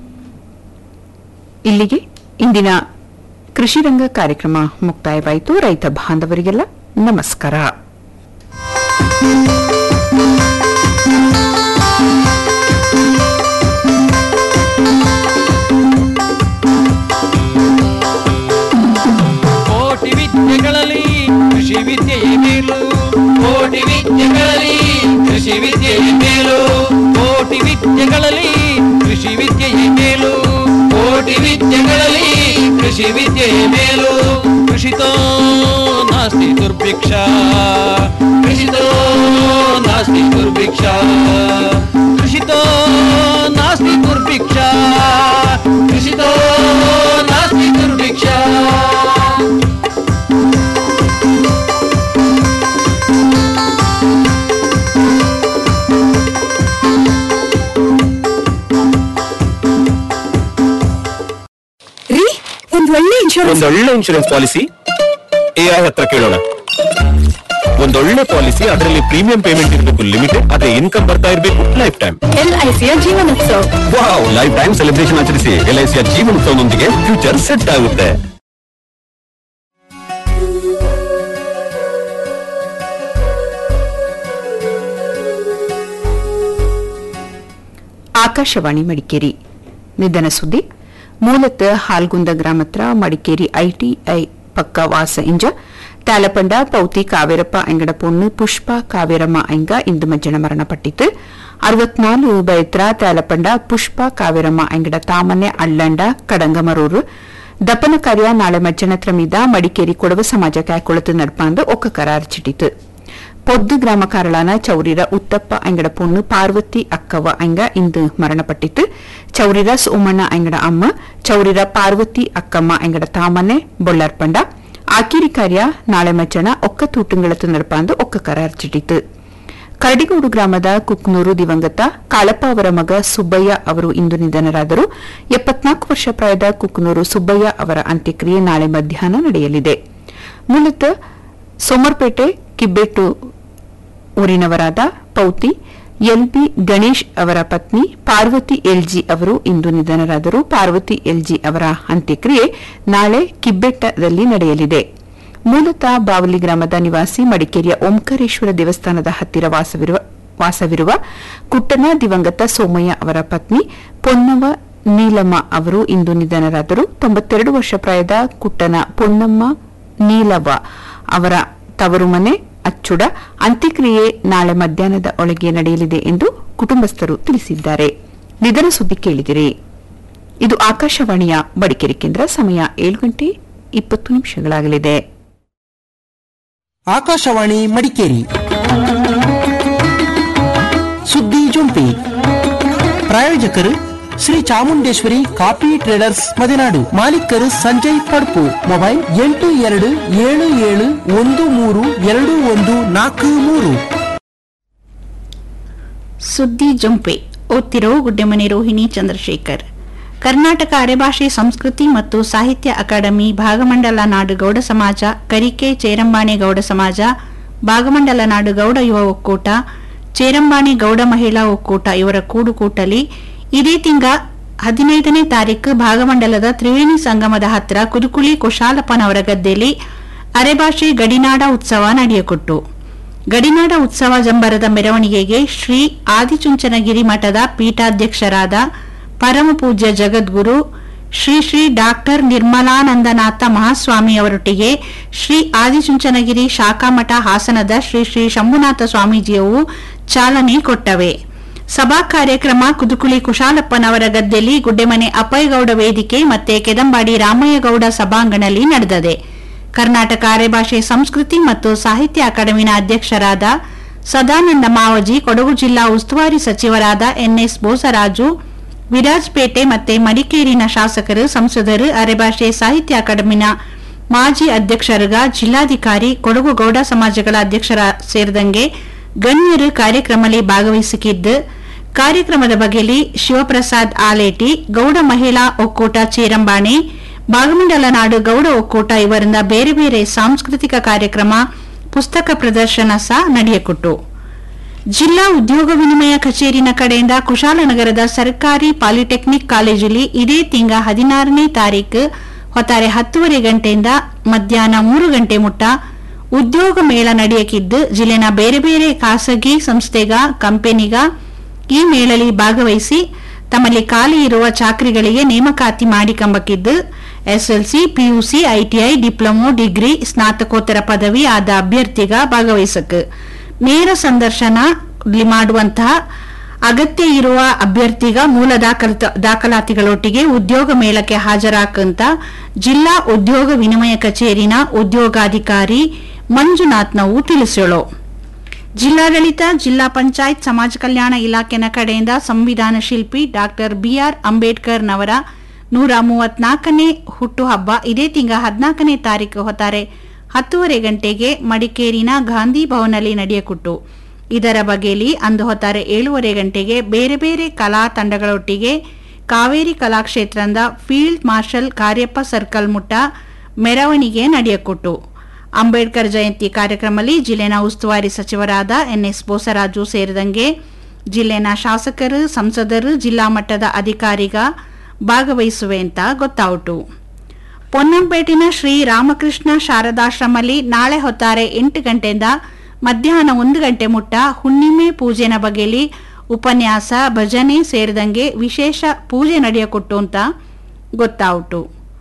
ಇಲ್ಲಿಗೆ ಇಂದಿನ ಕೃಷಿ ರಂಗ ಕಾರ್ಯಕ್ರಮ ಮುಕ್ತಾಯವಾಯಿತು ರೈತ ಬಾಂಧವರಿಗೆಲ್ಲ ನಮಸ್ಕಾರ ಕೋಟಿ ವಿದ್ಯೆಗಳಲ್ಲಿ ಕೃಷಿ ವಿದ್ಯೆಯೇ ಮೇಲು ಕೋಟಿ ವಿದ್ಯೆಗಳಲ್ಲಿ ಕೃಷಿ ವಿದ್ಯೆಯೇ ಮೇಲು ಕೋಟಿ ವಿದ್ಯೆಗಳಲ್ಲಿ ಕೃಷಿ ವಿದ್ಯೆಯೇ ಮೇಲು ಕೋಟಿ ವಿದ್ಯೆಗಳಲ್ಲಿ ಕೃಷಿ ವಿದ್ಯೆಯೇ ಮೇಲು ಕೃಷಿತೋ ನಾಸ್ತಿ ದುರ್ಭಿಕ್ಷ ಕೃಷಿತೋ ನಾಸ್ತಿ ದುರ್ಭಿಕ್ಷ ಕೃಷಿತೋ ನಾಸ್ತಿ ದುರ್ಭಿಕ್ಷ ಕೃಷಿತೋ ನಾಸ್ತಿ ದುರ್ಭಿಕ್ಷ ರೀ ಒಂದ್ ಒಳ್ಳೆ ಇನ್ಶೂರೆನ್ಸ್ ಒಂದೊಳ್ಳೆ ಇನ್ಶೂರೆನ್ಸ್ ಪಾಲಿಸಿ ಎ ಐ ಹತ್ರ ಕೇಳೋಣ ಒಂದೊಳ್ಳೆ ಪಾಲಿಸಿ ಅದರಲ್ಲಿ ಪ್ರೀಮಿಯಂ ಪೇಮೆಂಟ್ ಇರಬೇಕು ಲಿಮಿಟೆಡ್ ಅದೇ ಇನ್ಕಮ್ ಬರ್ತಾ ಇರಬೇಕು ಲೈಫ್ ಟೈಮ್ ಎಲ್ಐಸಿಯ ಜೀವನೋತ್ಸವ ವಾವ್ ಲೈಫ್ ಟೈಮ್ ಸೆಲೆಬ್ರೇಷನ್ ಆಚರಿಸಿ ಎಲ್ ಐ ಸಿಯ ಜೀವನೋತ್ಸವದೊಂದಿಗೆ ಫ್ಯೂಚರ್ ಸೆಟ್ ಆಗುತ್ತೆ ಆಕಾಶವಾಣಿ ಮಡಿಕೇರಿ ನಿಧನ ಸುದ್ದಿ ಮೂಲತಃ ಹಾಲ್ಗುಂದ ಗ್ರಾಮತ್ರ ಮಡಿಕೇರಿ ಐಟಿಐ ಪಕ್ಕ ವಾಸ ಇಂಜ ತಾಲಪಂಡ ಪೌತಿ ಕಾವೇರಪ್ಪ ಅಂಗಡ ಪೊಣ್ಣು ಪುಷ್ಪ ಕಾವೇರಮ್ಮ ಅಂಗ ಇಂದು ಮಜ್ಜನ ಮರಣಪಟ್ಟಿತು ಅರವತ್ನಾಲು ಬೈತ್ರ ತಾಲಪಂಡ ಪುಷ್ಪ ಕಾವೇರಮ್ಮ ಅಂಗಡ ತಾಮನೆ ಅಳ್ಳಂಡ ಕಡಂಗಮರೂರು ದಪ್ಪನ ಕಾರ್ಯ ನಾಳೆ ಮಜ್ಜನತ್ರ ಮೀದ ಮಡಿಕೇರಿ ಕೊಡವ ಸಮಾಜ ಕಾಯ್ಕೊಳತು ನಡ್ಪಾಂದು ಒಕ್ಕ ಕರಾರ್ ಚಿಟಿತು பொத்து கிராம காரளான சௌரிர உத்தப்ப ஐங்கட பொண்ணு பார்வதி அக்கவ ஐங்க இந்து மரணப்பட்டித்து ಚೌರಿರ ಸೋಮಣ್ಣ ಐಂಗಡ ಅಮ್ಮ ಚೌರಿರ ಪಾರ್ವತಿ ಅಕ್ಕಮ್ಮ ಐಂಗಡ ತಾಮನೆ ಬೊಳ್ಳಾರ್ಪಂಡ ಆಕಿರಿ ಕಾರ್ಯ ನಾಳೆ ಮಜ್ಜನ ಒಕ್ಕ ತೂಟುಂಗಳತ್ತು ನಡಪಾಂದು ಒಕ್ಕ ಕರಾರ್ ಚಿಟಿತು ಕರಡಿಗೋಡು ಗ್ರಾಮದ ಕುಕ್ನೂರು ದಿವಂಗತ ಕಾಳಪ್ಪ ಅವರ ಮಗ ಸುಬ್ಬಯ್ಯ ಅವರು ಇಂದು ನಿಧನರಾದರು ಎಪ್ಪತ್ನಾಲ್ಕು ವರ್ಷ ಪ್ರಾಯದ ಕುಕ್ನೂರು ಸುಬ್ಬಯ್ಯ ಅವರ ಅಂತ್ಯಕ್ರಿಯೆ ನಾಳೆ ಮಧ್ಯಾಹ್ನ ನಡೆಯಲಿದೆ ಮೂಲತಃ ಸೋಮರ್ಪೇಟೆ ಕಿಬ್ಬೆಟ್ಟು ಊರಿನವರಾದ ಪೌತಿ ಎಲ್ಬಿ ಗಣೇಶ್ ಅವರ ಪತ್ನಿ ಪಾರ್ವತಿ ಎಲ್ಜಿ ಅವರು ಇಂದು ನಿಧನರಾದರು ಪಾರ್ವತಿ ಎಲ್ಜಿ ಅವರ ಅಂತ್ಯಕ್ರಿಯೆ ನಾಳೆ ಕಿಬ್ಬೆಟ್ಟದಲ್ಲಿ ನಡೆಯಲಿದೆ ಮೂಲತಃ ಬಾವಲಿ ಗ್ರಾಮದ ನಿವಾಸಿ ಮಡಿಕೇರಿಯ ಓಂಕಾರೇಶ್ವರ ದೇವಸ್ಥಾನದ ಹತ್ತಿರ ವಾಸವಿರುವ ವಾಸವಿರುವ ಕುಟ್ಟನ ದಿವಂಗತ ಸೋಮಯ್ಯ ಅವರ ಪತ್ನಿ ಪೊನ್ನವ ನೀಲಮ್ಮ ಅವರು ಇಂದು ನಿಧನರಾದರು ತೊಂಬತ್ತೆರಡು ವರ್ಷ ಪ್ರಾಯದ ಕುಟ್ಟನ ಪೊನ್ನಮ್ಮ ನೀಲವ್ವ ಅವರ ತವರು ಮನೆ ಅಚ್ಚುಡ ಅಂತ್ಯಕ್ರಿಯೆ ನಾಳೆ ಮಧ್ಯಾಹ್ನದ ಒಳಗೆ ನಡೆಯಲಿದೆ ಎಂದು ಕುಟುಂಬಸ್ಥರು ತಿಳಿಸಿದ್ದಾರೆ ನಿಧನ ಸುದ್ದಿ ಕೇಳಿದಿರಿ ಇದು ಆಕಾಶವಾಣಿಯ ಮಡಿಕೇರಿ ಕೇಂದ್ರ ಸಮಯ ಏಳು ಗಂಟೆ ಇಪ್ಪತ್ತು ನಿಮಿಷಗಳಾಗಲಿದೆ ಆಕಾಶವಾಣಿ ಮಡಿಕೇರಿ ಸುದ್ದಿ ಜೊಂಪಿ ಪ್ರಾಯೋಜಕರು ಶ್ರೀ ಚಾಮುಂಡೇಶ್ವರಿ ಕಾಫಿ ಟ್ರೇಡರ್ಸ್ ಮದೆನಾಡು ಮಾಲೀಕರು ಸಂಜಯ್ ಪಡ್ಪು ಮೊಬೈಲ್ ಎಂಟು ಎರಡು ಏಳು ಏಳು ಒಂದು ಮೂರು ಎರಡು ಒಂದು ನಾಲ್ಕು ಮೂರು ಸುದ್ದಿ ಜಂಪೆ ಓದ್ತಿರೋ ಗುಡ್ಡೆಮನೆ ರೋಹಿಣಿ ಚಂದ್ರಶೇಖರ್ ಕರ್ನಾಟಕ ಅರೆಭಾಷೆ ಸಂಸ್ಕೃತಿ ಮತ್ತು ಸಾಹಿತ್ಯ ಅಕಾಡೆಮಿ ಭಾಗಮಂಡಲ ನಾಡು ಗೌಡ ಸಮಾಜ ಕರಿಕೆ ಚೇರಂಬಾಣೆ ಗೌಡ ಸಮಾಜ ಭಾಗಮಂಡಲ ನಾಡು ಗೌಡ ಯುವ ಒಕ್ಕೂಟ ಚೇರಂಬಾಣಿ ಗೌಡ ಮಹಿಳಾ ಒಕ್ಕೂಟ ಇವರ ಕೂಡುಕೂಟಲಿ ಇದೇ ತಿಂಗ ಹದಿನೈದನೇ ತಾರೀಕು ಭಾಗಮಂಡಲದ ತ್ರಿವೇಣಿ ಸಂಗಮದ ಹತ್ತಿರ ಕುದುಕುಳಿ ಕುಶಾಲಪ್ಪನವರ ಗದ್ದೆಯಲ್ಲಿ ಅರೆಭಾಷೆ ಗಡಿನಾಡ ಉತ್ಸವ ನಡೆಯಕೊಟ್ಟು ಗಡಿನಾಡ ಉತ್ಸವ ಜಂಬರದ ಮೆರವಣಿಗೆಗೆ ಶ್ರೀ ಆದಿಚುಂಚನಗಿರಿ ಮಠದ ಪೀಠಾಧ್ಯಕ್ಷರಾದ ಪರಮ ಪೂಜ್ಯ ಜಗದ್ಗುರು ಶ್ರೀ ಶ್ರೀ ಡಾಕ್ಟರ್ ನಿರ್ಮಲಾನಂದನಾಥ ಮಹಾಸ್ವಾಮಿ ಅವರೊಟ್ಟಿಗೆ ಶ್ರೀ ಆದಿಚುಂಚನಗಿರಿ ಶಾಖಾಮಠ ಹಾಸನದ ಶ್ರೀ ಶ್ರೀ ಶಂಭುನಾಥ ಸ್ವಾಮೀಜಿಯವು ಚಾಲನೆ ಕೊಟ್ಟವೆ ಸಭಾ ಕಾರ್ಯಕ್ರಮ ಕುದುಕುಳಿ ಕುಶಾಲಪ್ಪನವರ ಗದ್ದೆಯಲ್ಲಿ ಗುಡ್ಡೆಮನೆ ಅಪ್ಪಯ್ಯಗೌಡ ವೇದಿಕೆ ಮತ್ತೆ ಕೆದಂಬಾಡಿ ರಾಮಯ್ಯಗೌಡ ಸಭಾಂಗಣದಲ್ಲಿ ನಡೆದದೆ ಕರ್ನಾಟಕ ಅರೆಭಾಷೆ ಸಂಸ್ಕೃತಿ ಮತ್ತು ಸಾಹಿತ್ಯ ಅಕಾಡೆಮಿನ ಅಧ್ಯಕ್ಷರಾದ ಸದಾನಂದ ಮಾವಜಿ ಕೊಡಗು ಜಿಲ್ಲಾ ಉಸ್ತುವಾರಿ ಸಚಿವರಾದ ಎನ್ಎಸ್ ಬೋಸರಾಜು ವಿರಾಜ್ಪೇಟೆ ಮತ್ತೆ ಮಡಿಕೇರಿನ ಶಾಸಕರು ಸಂಸದರು ಅರೆಭಾಷೆ ಸಾಹಿತ್ಯ ಅಕಾಡೆಮಿನ ಮಾಜಿ ಅಧ್ಯಕ್ಷರುಗ ಜಿಲ್ಲಾಧಿಕಾರಿ ಕೊಡಗು ಗೌಡ ಸಮಾಜಗಳ ಅಧ್ಯಕ್ಷರ ಸೇರಿದಂಗೆ ಗಣ್ಯರು ಕಾರ್ಯಕ್ರಮದಲ್ಲಿ ಭಾಗವಹಿಸಿದ್ದು ಕಾರ್ಯಕ್ರಮದ ಬಗೆಯಲ್ಲಿ ಶಿವಪ್ರಸಾದ್ ಆಲೇಟಿ ಗೌಡ ಮಹಿಳಾ ಒಕ್ಕೂಟ ಚೇರಂಬಾಣೆ ಭಾಗಮಂಡಲ ನಾಡು ಗೌಡ ಒಕ್ಕೂಟ ಇವರಿಂದ ಬೇರೆ ಬೇರೆ ಸಾಂಸ್ಕೃತಿಕ ಕಾರ್ಯಕ್ರಮ ಪುಸ್ತಕ ಪ್ರದರ್ಶನ ಸಹ ನಡೆಯಕೊಟ್ಟು ಜಿಲ್ಲಾ ಉದ್ಯೋಗ ವಿನಿಮಯ ಕಚೇರಿನ ಕಡೆಯಿಂದ ಕುಶಾಲನಗರದ ಸರ್ಕಾರಿ ಪಾಲಿಟೆಕ್ನಿಕ್ ಕಾಲೇಜಲ್ಲಿ ಇದೇ ತಿಂಗ ಹದಿನಾರನೇ ತಾರೀಕು ಹೊತ್ತಾರೆ ಹತ್ತುವರೆ ಗಂಟೆಯಿಂದ ಮಧ್ಯಾಹ್ನ ಮೂರು ಗಂಟೆ ಮುಟ್ಟ ಉದ್ಯೋಗ ಮೇಳ ನಡೆಯಕಿದ್ದು ಜಿಲ್ಲೆನ ಬೇರೆ ಬೇರೆ ಖಾಸಗಿ ಸಂಸ್ಥೆಗ ಕಂಪೆನಿಗ ಈ ಮೇಳಲಿ ಭಾಗವಹಿಸಿ ತಮ್ಮಲ್ಲಿ ಖಾಲಿ ಇರುವ ಚಾಕರಿಗಳಿಗೆ ನೇಮಕಾತಿ ಮಾಡಿಕೊಂಬಕ್ಕಿದ್ದು SLC PUC ITI diploma degree ಸ್ನಾತಕೋತ್ತರ ಪದವಿ ಆದ ಅಭ್ಯರ್ಥಿಗ ಭಾಗವಹಿಸಕ್ ನೇರ ಸಂದರ್ಶನ ಇಲ್ಲಿ ಮಾಡುವಂತಹ ಅಗತ್ಯ ಇರುವ ಅಭ್ಯರ್ಥಿಗ ಮೂಲ ದಾಖಲ ದಾಖಲಾತಿಗಳೊಟ್ಟಿಗೆ ಉದ್ಯೋಗ ಮೇಳಕ್ಕೆ ಹಾಜರಾಕಂತ ಜಿಲ್ಲಾ ಉದ್ಯೋಗ ವಿನಿಮಯ ಕಚೇರಿನ ಉದ್ಯೋಗಾಧಿಕಾರಿ ಮಂಜುನಾಥ್ನವು ತಿಳಿಸೋಳು ಜಿಲ್ಲಾಡಳಿತ ಜಿಲ್ಲಾ ಪಂಚಾಯತ್ ಸಮಾಜ ಕಲ್ಯಾಣ ಇಲಾಖೆನ ಕಡೆಯಿಂದ ಸಂವಿಧಾನ ಶಿಲ್ಪಿ ಡಾಕ್ಟರ್ ಬಿಆರ್ ಅಂಬೇಡ್ಕರ್ನವರ ನೂರ ಮೂವತ್ನಾಲ್ಕನೇ ಹುಟ್ಟುಹಬ್ಬ ಇದೇ ತಿಂಗ ಹದಿನಾಲ್ಕನೇ ತಾರೀಕು ಹೊತ್ತಾರೆ ಹತ್ತೂವರೆ ಗಂಟೆಗೆ ಮಡಿಕೇರಿನ ಗಾಂಧಿ ಭವನಲ್ಲಿ ನಡೆಯಕೊಟ್ಟು ಇದರ ಬಗೆಯಲ್ಲಿ ಅಂದು ಹೊತ್ತಾರೆ ಏಳೂವರೆ ಗಂಟೆಗೆ ಬೇರೆ ಬೇರೆ ಕಲಾ ತಂಡಗಳೊಟ್ಟಿಗೆ ಕಾವೇರಿ ಕಲಾಕ್ಷೇತ್ರದ ಫೀಲ್ಡ್ ಮಾರ್ಷಲ್ ಕಾರ್ಯಪ್ಪ ಸರ್ಕಲ್ ಮುಟ್ಟ ಮೆರವಣಿಗೆ ನಡೆಯಕೊಟ್ಟು ಅಂಬೇಡ್ಕರ್ ಜಯಂತಿ ಕಾರ್ಯಕ್ರಮದಲ್ಲಿ ಜಿಲ್ಲೆನ ಉಸ್ತುವಾರಿ ಸಚಿವರಾದ ಎನ್ಎಸ್ ಬೋಸರಾಜು ಸೇರಿದಂಗೆ ಜಿಲ್ಲೆನ ಶಾಸಕರು ಸಂಸದರು ಜಿಲ್ಲಾ ಮಟ್ಟದ ಅಧಿಕಾರಿಗ ಭಾಗವಹಿಸುವೆ ಅಂತ ಗೊತ್ತಾಯಿತು ಪೊನ್ನಂಪೇಟಿನ ಶ್ರೀ ರಾಮಕೃಷ್ಣ ಶಾರದಾಶ್ರಮಲ್ಲಿ ನಾಳೆ ಹೊತ್ತಾರೆ ಎಂಟು ಗಂಟೆಯಿಂದ ಮಧ್ಯಾಹ್ನ ಒಂದು ಗಂಟೆ ಮುಟ್ಟ ಹುಣ್ಣಿಮೆ ಪೂಜೆನ ಬಗೆಯಲ್ಲಿ ಉಪನ್ಯಾಸ ಭಜನೆ ಸೇರಿದಂಗೆ ವಿಶೇಷ ಪೂಜೆ ನಡೆಯಕೊಟ್ಟು ಅಂತ ಗೊತ್ತಾಯಿತು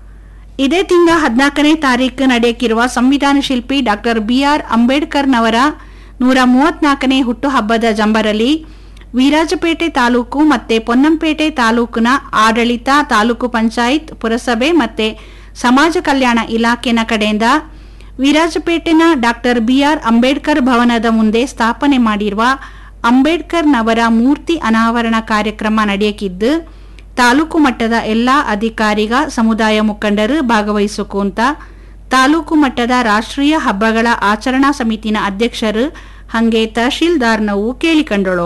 ಇದೇ ತಿಂಗ ಹದಿನಾಲ್ಕನೇ ತಾರೀಕು ನಡೆಯಕ್ಕಿರುವ ಸಂವಿಧಾನ ಶಿಲ್ಪಿ ಡಾಕ್ಟರ್ ಬಿಆರ್ ಅಂಬೇಡ್ಕರ್ನವರ ನೂರ ಮೂವತ್ನಾಲ್ಕನೇ ಹುಟ್ಟುಹಬ್ಬದ ಜಂಬರಲ್ಲಿ ವೀರಾಜಪೇಟೆ ತಾಲೂಕು ಮತ್ತೆ ಪೊನ್ನಂಪೇಟೆ ತಾಲೂಕಿನ ಆಡಳಿತ ತಾಲೂಕು ಪಂಚಾಯತ್ ಪುರಸಭೆ ಮತ್ತೆ ಸಮಾಜ ಕಲ್ಯಾಣ ಇಲಾಖೆನ ಕಡೆಯಿಂದ ವೀರಾಜಪೇಟೆನ ಡಾಕ್ಟರ್ ಬಿಆರ್ ಅಂಬೇಡ್ಕರ್ ಭವನದ ಮುಂದೆ ಸ್ಥಾಪನೆ ಮಾಡಿರುವ ಅಂಬೇಡ್ಕರ್ನವರ ಮೂರ್ತಿ ಅನಾವರಣ ಕಾರ್ಯಕ್ರಮ ನಡೆಯಕಿದ್ದು ತಾಲೂಕು ಮಟ್ಟದ ಎಲ್ಲಾ ಅಧಿಕಾರಿಗ ಸಮುದಾಯ ಮುಖಂಡರು ಭಾಗವಹಿಸಕು ಅಂತ ತಾಲೂಕು ಮಟ್ಟದ ರಾಷ್ಟ್ರೀಯ ಹಬ್ಬಗಳ ಆಚರಣಾ ಸಮಿತಿನ ಅಧ್ಯಕ್ಷರು ಹಂಗೆ ತಹಶೀಲ್ದಾರ್ನವು ಕೇಳಿಕೊಂಡಳು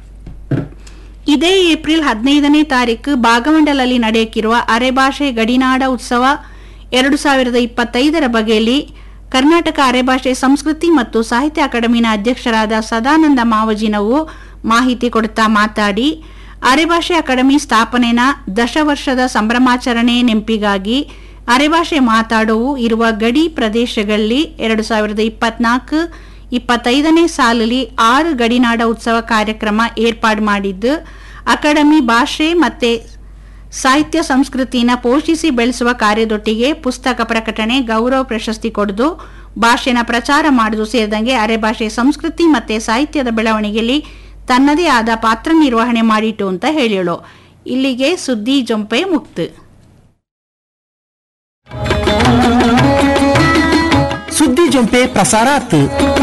ಇದೇ ಏಪ್ರಿಲ್ ಹದಿನೈದನೇ ತಾರೀಕು ಭಾಗಮಂಡಲಲ್ಲಿ ನಡೆಯಕ್ಕಿರುವ ಅರೆಭಾಷೆ ಗಡಿನಾಡ ಉತ್ಸವ ಎರಡು ಸಾವಿರದ ಇಪ್ಪತ್ತೈದರ ಬಗೆಯಲ್ಲಿ ಕರ್ನಾಟಕ ಅರೆಭಾಷೆ ಸಂಸ್ಕೃತಿ ಮತ್ತು ಸಾಹಿತ್ಯ ಅಕಾಡೆಮಿನ ಅಧ್ಯಕ್ಷರಾದ ಸದಾನಂದ ಮಾವಜಿನವು ಮಾಹಿತಿ ಕೊಡ್ತಾ ಮಾತಾಡಿ ಅರೆಭಾಷೆ ಅಕಾಡೆಮಿ ಸ್ಥಾಪನೆನ ದಶವರ್ಷದ ಸಂಭ್ರಮಾಚರಣೆ ನೆನಪಿಗಾಗಿ ಅರೆಭಾಷೆ ಮಾತಾಡುವು ಇರುವ ಗಡಿ ಪ್ರದೇಶಗಳಲ್ಲಿ ಎರಡು ಸಾವಿರದ ಇಪ್ಪತ್ನಾಲ್ಕು ಇಪ್ಪತ್ತೈದನೇ ಸಾಲಲ್ಲಿ ಆರು ಗಡಿನಾಡ ಉತ್ಸವ ಕಾರ್ಯಕ್ರಮ ಏರ್ಪಾಡು ಮಾಡಿದ್ದು ಅಕಾಡೆಮಿ ಭಾಷೆ ಮತ್ತೆ ಸಾಹಿತ್ಯ ಸಂಸ್ಕೃತಿನ ಪೋಷಿಸಿ ಬೆಳೆಸುವ ಕಾರ್ಯದೊಟ್ಟಿಗೆ ಪುಸ್ತಕ ಪ್ರಕಟಣೆ ಗೌರವ ಪ್ರಶಸ್ತಿ ಕೊಡುದು ಭಾಷೆನ ಪ್ರಚಾರ ಮಾಡುವುದು ಸೇರಿದಂಗೆ ಅರೆಭಾಷೆ ಸಂಸ್ಕೃತಿ ಮತ್ತೆ ಸಾಹಿತ್ಯದ ಬೆಳವಣಿಗೆಯಲ್ಲಿ ತನ್ನದೇ ಆದ ಪಾತ್ರ ನಿರ್ವಹಣೆ ಮಾಡಿಟ್ಟು ಅಂತ ಹೇಳಿಳು ಇಲ್ಲಿಗೆ ಸುದ್ದಿ ಜೊಂಪೆ ಮುಕ್ತು ಸುದ್ದಿ ಜೊಂಪೆ ಪ್ರಸಾರಾತ್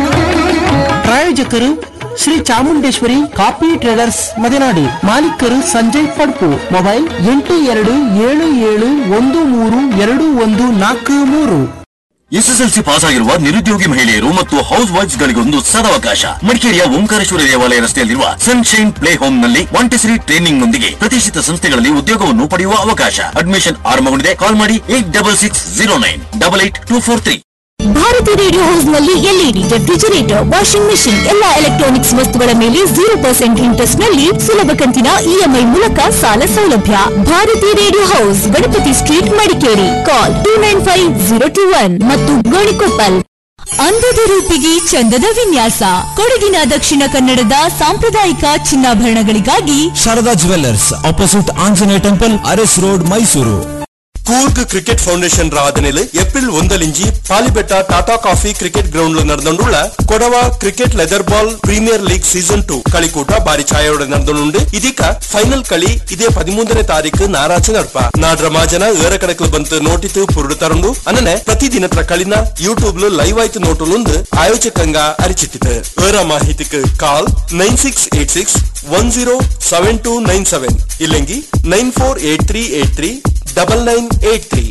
ಪ್ರಾಯೋಜಕರು ಶ್ರೀ ಚಾಮುಂಡೇಶ್ವರಿ ಕಾಫಿ ಟ್ರೇಡರ್ಸ್ ಮದೆನಾಡು ಮಾಲೀಕರು ಸಂಜಯ್ ಪಡ್ಪು ಮೊಬೈಲ್ ಎಂಟು ಎರಡು ಏಳು ಏಳು ಒಂದು ಮೂರು ಎರಡು ಒಂದು ನಾಲ್ಕು ಮೂರು ಎಸ್ಎಸ್ಎಲ್ಸಿ ಪಾಸ್ ಆಗಿರುವ ನಿರುದ್ಯೋಗಿ ಮಹಿಳೆಯರು ಮತ್ತು ಹೌಸ್ ವೈಫ್ಸ್ ಗಳಿಗೊಂದು ಸದಾವಕಾಶ ಮಡಿಕೇರಿಯ ಓಂಕಾರೇಶ್ವರ ದೇವಾಲಯ ರಸ್ತೆಯಲ್ಲಿರುವ ಸನ್ಶೈನ್ ಪ್ಲೇ ಹೋಮ್ ನಲ್ಲಿ ಒಂಟೆಸರಿ ಟ್ರೈನಿಂಗ್ ನೊಂದಿಗೆ ಪ್ರತಿಷ್ಠಿತ ಸಂಸ್ಥೆಗಳಲ್ಲಿ ಉದ್ಯೋಗವನ್ನು ಪಡೆಯುವ ಅವಕಾಶ ಅಡ್ಮಿಷನ್ ಆರಂಭಗೊಂಡಿದೆ ಕಾಲ್ ಮಾಡಿ eight double six zero nine double eight two four three Bharathi radio house ನಲ್ಲಿ ಎಲ್ಇಡಿ ರೆಫ್ರಿಜರೇಟರ್ ವಾಷಿಂಗ್ ಮೆಷಿನ್ ಎಲ್ಲಾ ಎಲೆಕ್ಟ್ರಾನಿಕ್ಸ್ ವಸ್ತುಗಳ ಮೇಲೆ ಜೀರೋ ಪರ್ಸೆಂಟ್ ಇಂಟ್ರೆಸ್ಟ್ ನಲ್ಲಿ ಸುಲಭ ಕಂತಿನ ಇಎಂಐ ಮೂಲಕ ಸಾಲ ಸೌಲಭ್ಯ Bharathi radio house Ganapathi street Madikeri call two nine five zero two one ಮತ್ತು ಗೋಣಿಕೊಪ್ಪಲ್ ಅಂದದ ರೂಪಿಗೆ ಚಂದದ ವಿನ್ಯಾಸ ಕೊಡಗಿನ ದಕ್ಷಿಣ ಕನ್ನಡದ ಸಾಂಪ್ರದಾಯಿಕ ಚಿನ್ನಾಭರಣಗಳಿಗಾಗಿ Sharada jewellers opposite Anjaneya temple Aras road Mysuru Coorg cricket foundation ರಾಧನೆಲು ಏಪ್ರಿಲ್ ಒಂದಲಿಂಜಿ Polibetta Tata coffee cricket ground ನಡೆದುள்ள Kodava cricket leather ball premier league season two കളിക്കൂട്ട ಬಾರಿ ಛಾಯೋടെ നടന്നുണ്ട് ಇದೀಗ ಫೈನಲ್ കളി ಇದೇ ಪದಿಮೂರನೇ ತಾರೀಕು ನಾರಾಚ ನಡ್ಪ ನಾಡ್ರ ಮಾಜನ ಏರ ಕಣಕಲು ಬಂತು ನೋಟಿತು ಪುರುಡು ತರಂಡು ಅನ್ನನೆ ಪ್ರತಿದಿನತ್ರ കളിನ ಯೂಟ್ಯೂಬ್ ಲೈವ್ ಆಯ್ತು ನೋಟುಲೊಂದು ಆಯೋಜಕಂಗ ಅರಿಚಿಟ್ಟಿತು ಏರ ಮಾಹಿತಿക്ക് call nine six eight six one zero seven two nine seven ಇಲ್ಲಂಗಿ nine four eight three eight three double nine eight three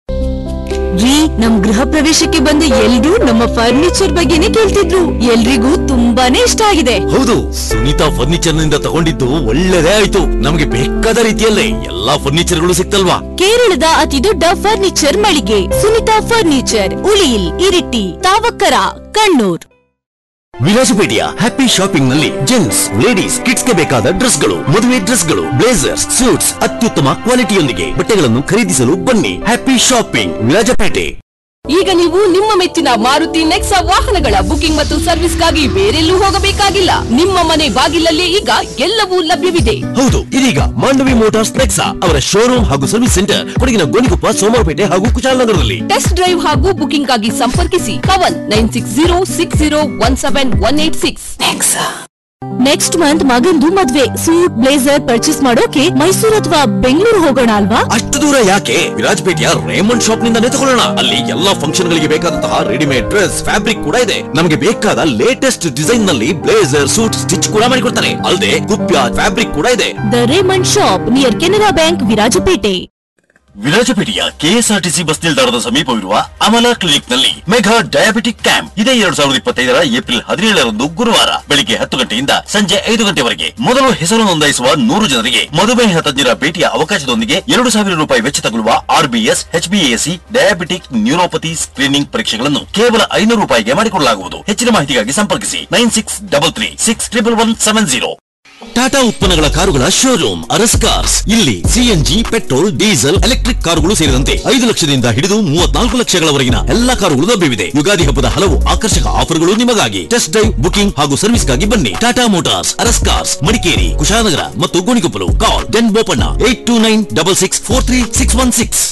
ರೀ ನಮ್ ಗೃಹ ಪ್ರವೇಶಕ್ಕೆ ಬಂದ ಎಲ್ರೂ ನಮ್ಮ ಫರ್ನಿಚರ್ ಬಗ್ಗೆನೇ ಕೇಳ್ತಿದ್ರು ಎಲ್ರಿಗೂ ತುಂಬಾನೇ ಇಷ್ಟ ಆಗಿದೆ ಹೌದು ಸುನೀತಾ ಫರ್ನಿಚರ್ ನಿಂದ ತಗೊಂಡಿದ್ದು ಒಳ್ಳೆದೇ ಆಯ್ತು ನಮಗೆ ಬೇಕಾದ ರೀತಿಯಲ್ಲೇ ಎಲ್ಲಾ ಫರ್ನಿಚರ್ಗಳು ಸಿಕ್ತಲ್ವಾ ಕೇರಳದ ಅತಿ ದೊಡ್ಡ ಫರ್ನಿಚರ್ ಮಳಿಗೆ ಸುನಿತಾ ಫರ್ನಿಚರ್ ಉಳಿಯಿಲ್ ಇರಿಟಿ ತಾವಕ್ಕರ ಕಣ್ಣೂರ್ ವಿಲಾಸಪೇಟೆಯ ಹ್ಯಾಪಿ ಶಾಪಿಂಗ್ ನಲ್ಲಿ ಜೆಂಟ್ಸ್ ಲೇಡೀಸ್ ಕಿಡ್ಸ್ ಗೆ ಬೇಕಾದ ಡ್ರೆಸ್ ಗಳು ಮದುವೆ ಡ್ರೆಸ್ ಗಳು ಬ್ಲೇಸರ್ಸ್ ಸೂಟ್ಸ್ ಅತ್ಯುತ್ತಮ ಕ್ವಾಲಿಟಿಯೊಂದಿಗೆ ಬಟ್ಟೆಗಳನ್ನು ಖರೀದಿಸಲು ಬನ್ನಿ ಹ್ಯಾಪಿ ಶಾಪಿಂಗ್ ವಿರಾಜಪೇಟೆ ಈಗ ನೀವು ನಿಮ್ಮ ಮೆಚ್ಚಿನ ಮಾರುತಿ ನೆಕ್ಸಾ ವಾಹನಗಳ ಬುಕಿಂಗ್ ಮತ್ತು ಸರ್ವಿಸ್ಗಾಗಿ ಬೇರೆಲ್ಲೂ ಹೋಗಬೇಕಾಗಿಲ್ಲ ನಿಮ್ಮ ಮನೆ ಬಾಗಿಲಲ್ಲೇ ಈಗ ಎಲ್ಲವೂ ಲಭ್ಯವಿದೆ ಹೌದು ಇದೀಗ ಮಾಂಡವಿ ಮೋಟಾರ್ಸ್ ನೆಕ್ಸಾ ಅವರ ಶೋರೂಮ್ ಹಾಗೂ ಸರ್ವಿಸ್ ಸೆಂಟರ್ ಕೊಡಗಿನ ಗೋಣಿಕೊಪ್ಪ ಸೋಮವಾರಪೇಟೆ ಹಾಗೂ ಕುಶಾಲನಗರದಲ್ಲಿ ಟೆಸ್ಟ್ ಡ್ರೈವ್ ಹಾಗೂ ಬುಕಿಂಗ್ ಆಗಿ ಸಂಪರ್ಕಿಸಿ ಕವನ್ nine six zero six zero one seven one eight six next month ಮಗಂದು ಮದ್ವೆ ಸೂಟ್ ಬ್ಲೇಸರ್ ಪರ್ಚೇಸ್ ಮಾಡೋಕೆ ಮೈಸೂರು ಅಥವಾ ಬೆಂಗಳೂರು ಹೋಗೋಣ ಅಲ್ವಾ ಅಷ್ಟು ದೂರ ಯಾಕೆ ವಿರಾಜಪೇಟೆಯ ರೇಮಂಡ್ ಶಾಪ್ ನಿಂದಾನೇ ತಗೊಳ್ಳೋಣ ಅಲ್ಲಿ ಎಲ್ಲಾ ಫಂಕ್ಷನ್ ಗಳಿಗೆ ಬೇಕಾದಂತಹ ರೆಡಿಮೇಡ್ ಡ್ರೆಸ್ ಫ್ಯಾಬ್ರಿಕ್ ಕೂಡ ಇದೆ ನಮಗೆ ಬೇಕಾದ ಲೇಟೆಸ್ಟ್ ಡಿಸೈನ್ ನಲ್ಲಿ ಬ್ಲೇಸರ್ ಸೂಟ್ ಸ್ಟಿಚ್ ಕೂಡ ಮಾಡಿಕೊಡ್ತಾರೆ ಅಲ್ಲದೆ ಕುಪ್ಯ ಫ್ಯಾಬ್ರಿಕ್ ಕೂಡ ಇದೆ the Raymond shop near Canara bank Virajpet ವಿರಾಜಪೇಟೆಯ ಕೆಎಸ್ಆರ್ಟಿಸಿ ಬಸ್ ನಿಲ್ದಾಣದ ಸಮೀಪವಿರುವ ಅಮಲ ಕ್ಲಿನಿಕ್ ನಲ್ಲಿ ಮೆಗಾ ಡಯಾಬಿಟಿಕ್ ಕ್ಯಾಂಪ್ ಇದೇ ಎರಡ್ ಸಾವಿರದ ಇಪ್ಪತ್ತೈದರ ಏಪ್ರಿಲ್ ಹದಿನೇಳರಂದು ಗುರುವಾರ ಬೆಳಿಗ್ಗೆ ಹತ್ತು ಗಂಟೆಯಿಂದ ಸಂಜೆ ಐದು ಗಂಟೆವರೆಗೆ ಮೊದಲು ಹೆಸರು ನೋಂದಾಯಿಸುವ ನೂರು ಜನರಿಗೆ ಮಧುಮೇಹ ತಜ್ಞರ ಭೇಟಿಯ ಅವಕಾಶದೊಂದಿಗೆ ಎರಡು ಸಾವಿರ ರೂಪಾಯಿ ವೆಚ್ಚ ತಗುಲುವ RBS HBAC diabetic neuropathy screening ಪರೀಕ್ಷೆಗಳನ್ನು ಕೇವಲ ಐನೂರು ರೂಪಾಯಿಗೆ ಮಾಡಿಕೊಡಲಾಗುವುದು ಹೆಚ್ಚಿನ ಮಾಹಿತಿಗಾಗಿ ಸಂಪರ್ಕಿಸಿ nine six double three six triple one seven zero Tata ಉತ್ಪನ್ನಗಳ ಕಾರುಗಳ ಶೋರೂಮ್ ಅರಸ್ ಕಾರ್ಸ್ ಇಲ್ಲಿ ಸಿಎನ್ಜಿ ಪೆಟ್ರೋಲ್ ಡೀಸೆಲ್ ಎಲೆಕ್ಟ್ರಿಕ್ ಕಾರುಗಳು ಸೇರಿದಂತೆ ಐದು ಲಕ್ಷದಿಂದ ಹಿಡಿದು ಮೂವತ್ನಾಲ್ಕು ಲಕ್ಷಗಳವರೆಗಿನ ಎಲ್ಲಾ ಕಾರುಗಳು ಲಭ್ಯವಿದೆ ಯುಗಾದಿ ಹಬ್ಬದ ಹಲವು ಆಕರ್ಷಕ ಆಫರ್ಗಳು ನಿಮಗಾಗಿ ಟೆಸ್ಟ್ ಡ್ರೈವ್ ಬುಕಿಂಗ್ ಹಾಗೂ ಸರ್ವಿಸ್ಗಾಗಿ ಬನ್ನಿ Tata motors Aras cars Madikeri Kushalnagar ಮತ್ತು Gonikoppal call ten Bopanna eight two nine double six four three six one six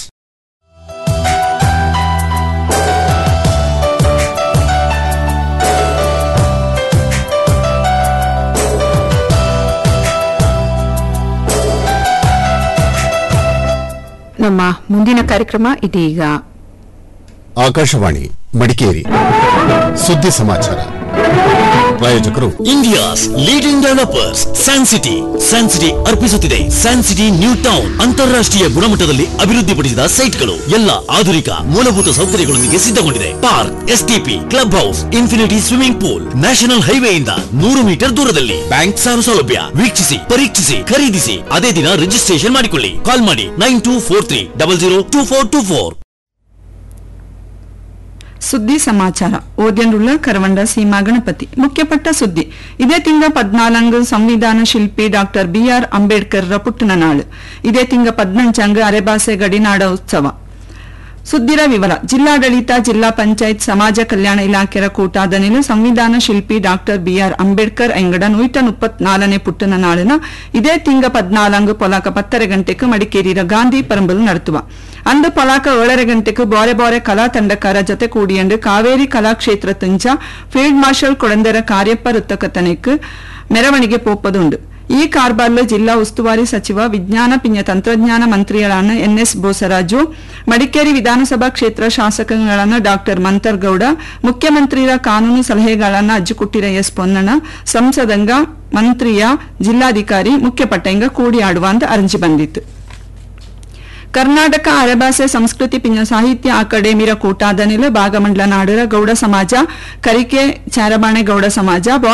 ನಮ್ಮ ಮುಂದಿನ ಕಾರ್ಯಕ್ರಮ ಇದೀಗ ಆಕಾಶವಾಣಿ ಮಡಿಕೇರಿ ಸುದ್ದಿ ಸಮಾಚಾರ ಪ್ರಾಯೋಜಕರು India's leading developers San City San City ಅರ್ಪಿಸುತ್ತಿದೆ ಸ್ಯಾನ್ ಸಿಟಿ ನ್ಯೂ ಟೌನ್ ಅಂತಾರಾಷ್ಟ್ರೀಯ ಗುಣಮಟ್ಟದಲ್ಲಿ ಅಭಿವೃದ್ಧಿಪಡಿಸಿದ ಸೈಟ್ಗಳು ಎಲ್ಲ ಆಧುನಿಕ ಮೂಲಭೂತ ಸೌಕರ್ಯಗಳೊಂದಿಗೆ ಸಿದ್ಧಗೊಂಡಿದೆ park STP club house infinity swimming pool national ಹೈವೇಯಿಂದ ನೂರು ಮೀಟರ್ ದೂರದಲ್ಲಿ ಬ್ಯಾಂಕ್ ಸಾಲ ಸೌಲಭ್ಯ ವೀಕ್ಷಿಸಿ ಪರೀಕ್ಷಿಸಿ ಖರೀದಿಸಿ ಅದೇ ದಿನ ರಿಜಿಸ್ಟ್ರೇಷನ್ ಮಾಡಿಕೊಳ್ಳಿ ಕಾಲ್ ಮಾಡಿ nine two four three double zero two four two four ಸುದ್ದಿ ಸಮಾಚಾರ ಓದ್ಯಂಡುಳ್ಳ ಕರವಂಡ ಸೀಮಾ ಗಣಪತಿ ಮುಖ್ಯಪಟ್ಟ ಸುದ್ದಿ ಇದೇ ತಿಂಗ ಪದ್ನಾಲಂಗ್ ಸಂವಿಧಾನ ಶಿಲ್ಪಿ ಡಾಕ್ಟರ್ ಬಿಆರ್ ಅಂಬೇಡ್ಕರ್ ರ ಪುಟ್ಟನ ನಾಳು ಇದೇ ತಿಂಗ ಪದ್ನಂಚಂಗ್ ಅರೆಬಾಸೆ ಗಡಿನಾಡ ಉತ್ಸವ ಸುದ್ದಿರ ವಿವರ ಜಿಲ್ಲಾಡಳಿತ ಜಿಲ್ಲಾ ಪಂಚಾಯತ್ ಸಮಾಜ ಕಲ್ಯಾಣ ಇಲಾಖೆಯ ಕೂಟಾದನಿಲು ಸಂವಿಧಾನ ಶಿಲ್ಪಿ ಡಾಕ್ಟರ್ ಬಿಆರ್ ಅಂಬೇಡ್ಕರ್ ಎಂಗಡ ನೂಟ ಮುಪ್ಪತ್ನಾಲನೇ ಪುಟ್ಟನ ನಾಳಿನ ಇದೇ ತಿಂಗ ಪದ್ನಾಲಂಗ್ ಪೊಲಾಕ ಪತ್ತರ ಗಂಟೆಗೆ ಮಡಿಕೇರಿಯ ಗಾಂಧಿ ಪರಂಬಲು ನಡೆಸುವ ಅಂದು ಪೊಲಾಕ ಏಳರ ಗಂಟೆಗೆ ಬಾರೆ ಬಾರೆ ಕಲಾ ತಂಡಕಾರ ಜೊತೆ ಕೂಡಿಯಂಡು ಕಾವೇರಿ ಕಲಾಕ್ಷೇತ್ರ ತುಂಚ ಫೀಲ್ಡ್ ಮಾರ್ಷಲ್ ಕೊಡಂದರ ಕಾರ್ಯಪ್ಪ ವೃತ್ತಕತನೆಕ್ ಮೆರವಣಿಗೆ ಪೋಪದುಂಡು ಈ ಕಾರ್ಬಾರ್ಲು ಜಿಲ್ಲಾ ಉಸ್ತುವಾರಿ ಸಚಿವ ವಿಜ್ಞಾನ ಪಿಂಜ ತಂತ್ರಜ್ಞಾನ ಮಂತ್ರಿಗಳಾன ಎನ್ಎಸ್ ಬೋಸರಾಜು ಮಡಿಕೇರಿ ವಿಧಾನಸಭಾ ಕ್ಷೇತ್ರ ಶಾಸಕಗಳಾன ಡಾಕ್ಟರ್ ಮಂತರ್ಗೌಡ ಮುಖ್ಯಮಂತ್ರಿಯ ಕಾನೂನು ಸಲಹೆಗಳಾன ಅಜ್ಜುಕುಟ್ಟಿರ ಎಸ್ ಪೊನ್ನಣ ಸಂಸದಂಗ ಮಂತ್ರಿಯ ಜಿಲ್ಲಾಧಿಕಾರಿ ಮುಖ್ಯಪಟ್ಟಂಗ ಕೂಡಿ ಆಡುವ ಅಂತ ಅರ್ಜಿ ಬಂದಿತ್ತು ಕರ್ನಾಟಕ ಅರೆಭಾಷೆ ಸಂಸ್ಕೃತಿ ಪಿಂಜ ಸಾಹಿತ್ಯ ಅಕಾಡೆಮಿರ ಕೂಟಾದನಿಲು ಭಾಗಮಂಡಲ ನಾಡರ ಗೌಡ ಸಮಾಜ ಕರಿಕೆ ಚಾರಬಾಣೆ ಗೌಡ ಸಮಾಜ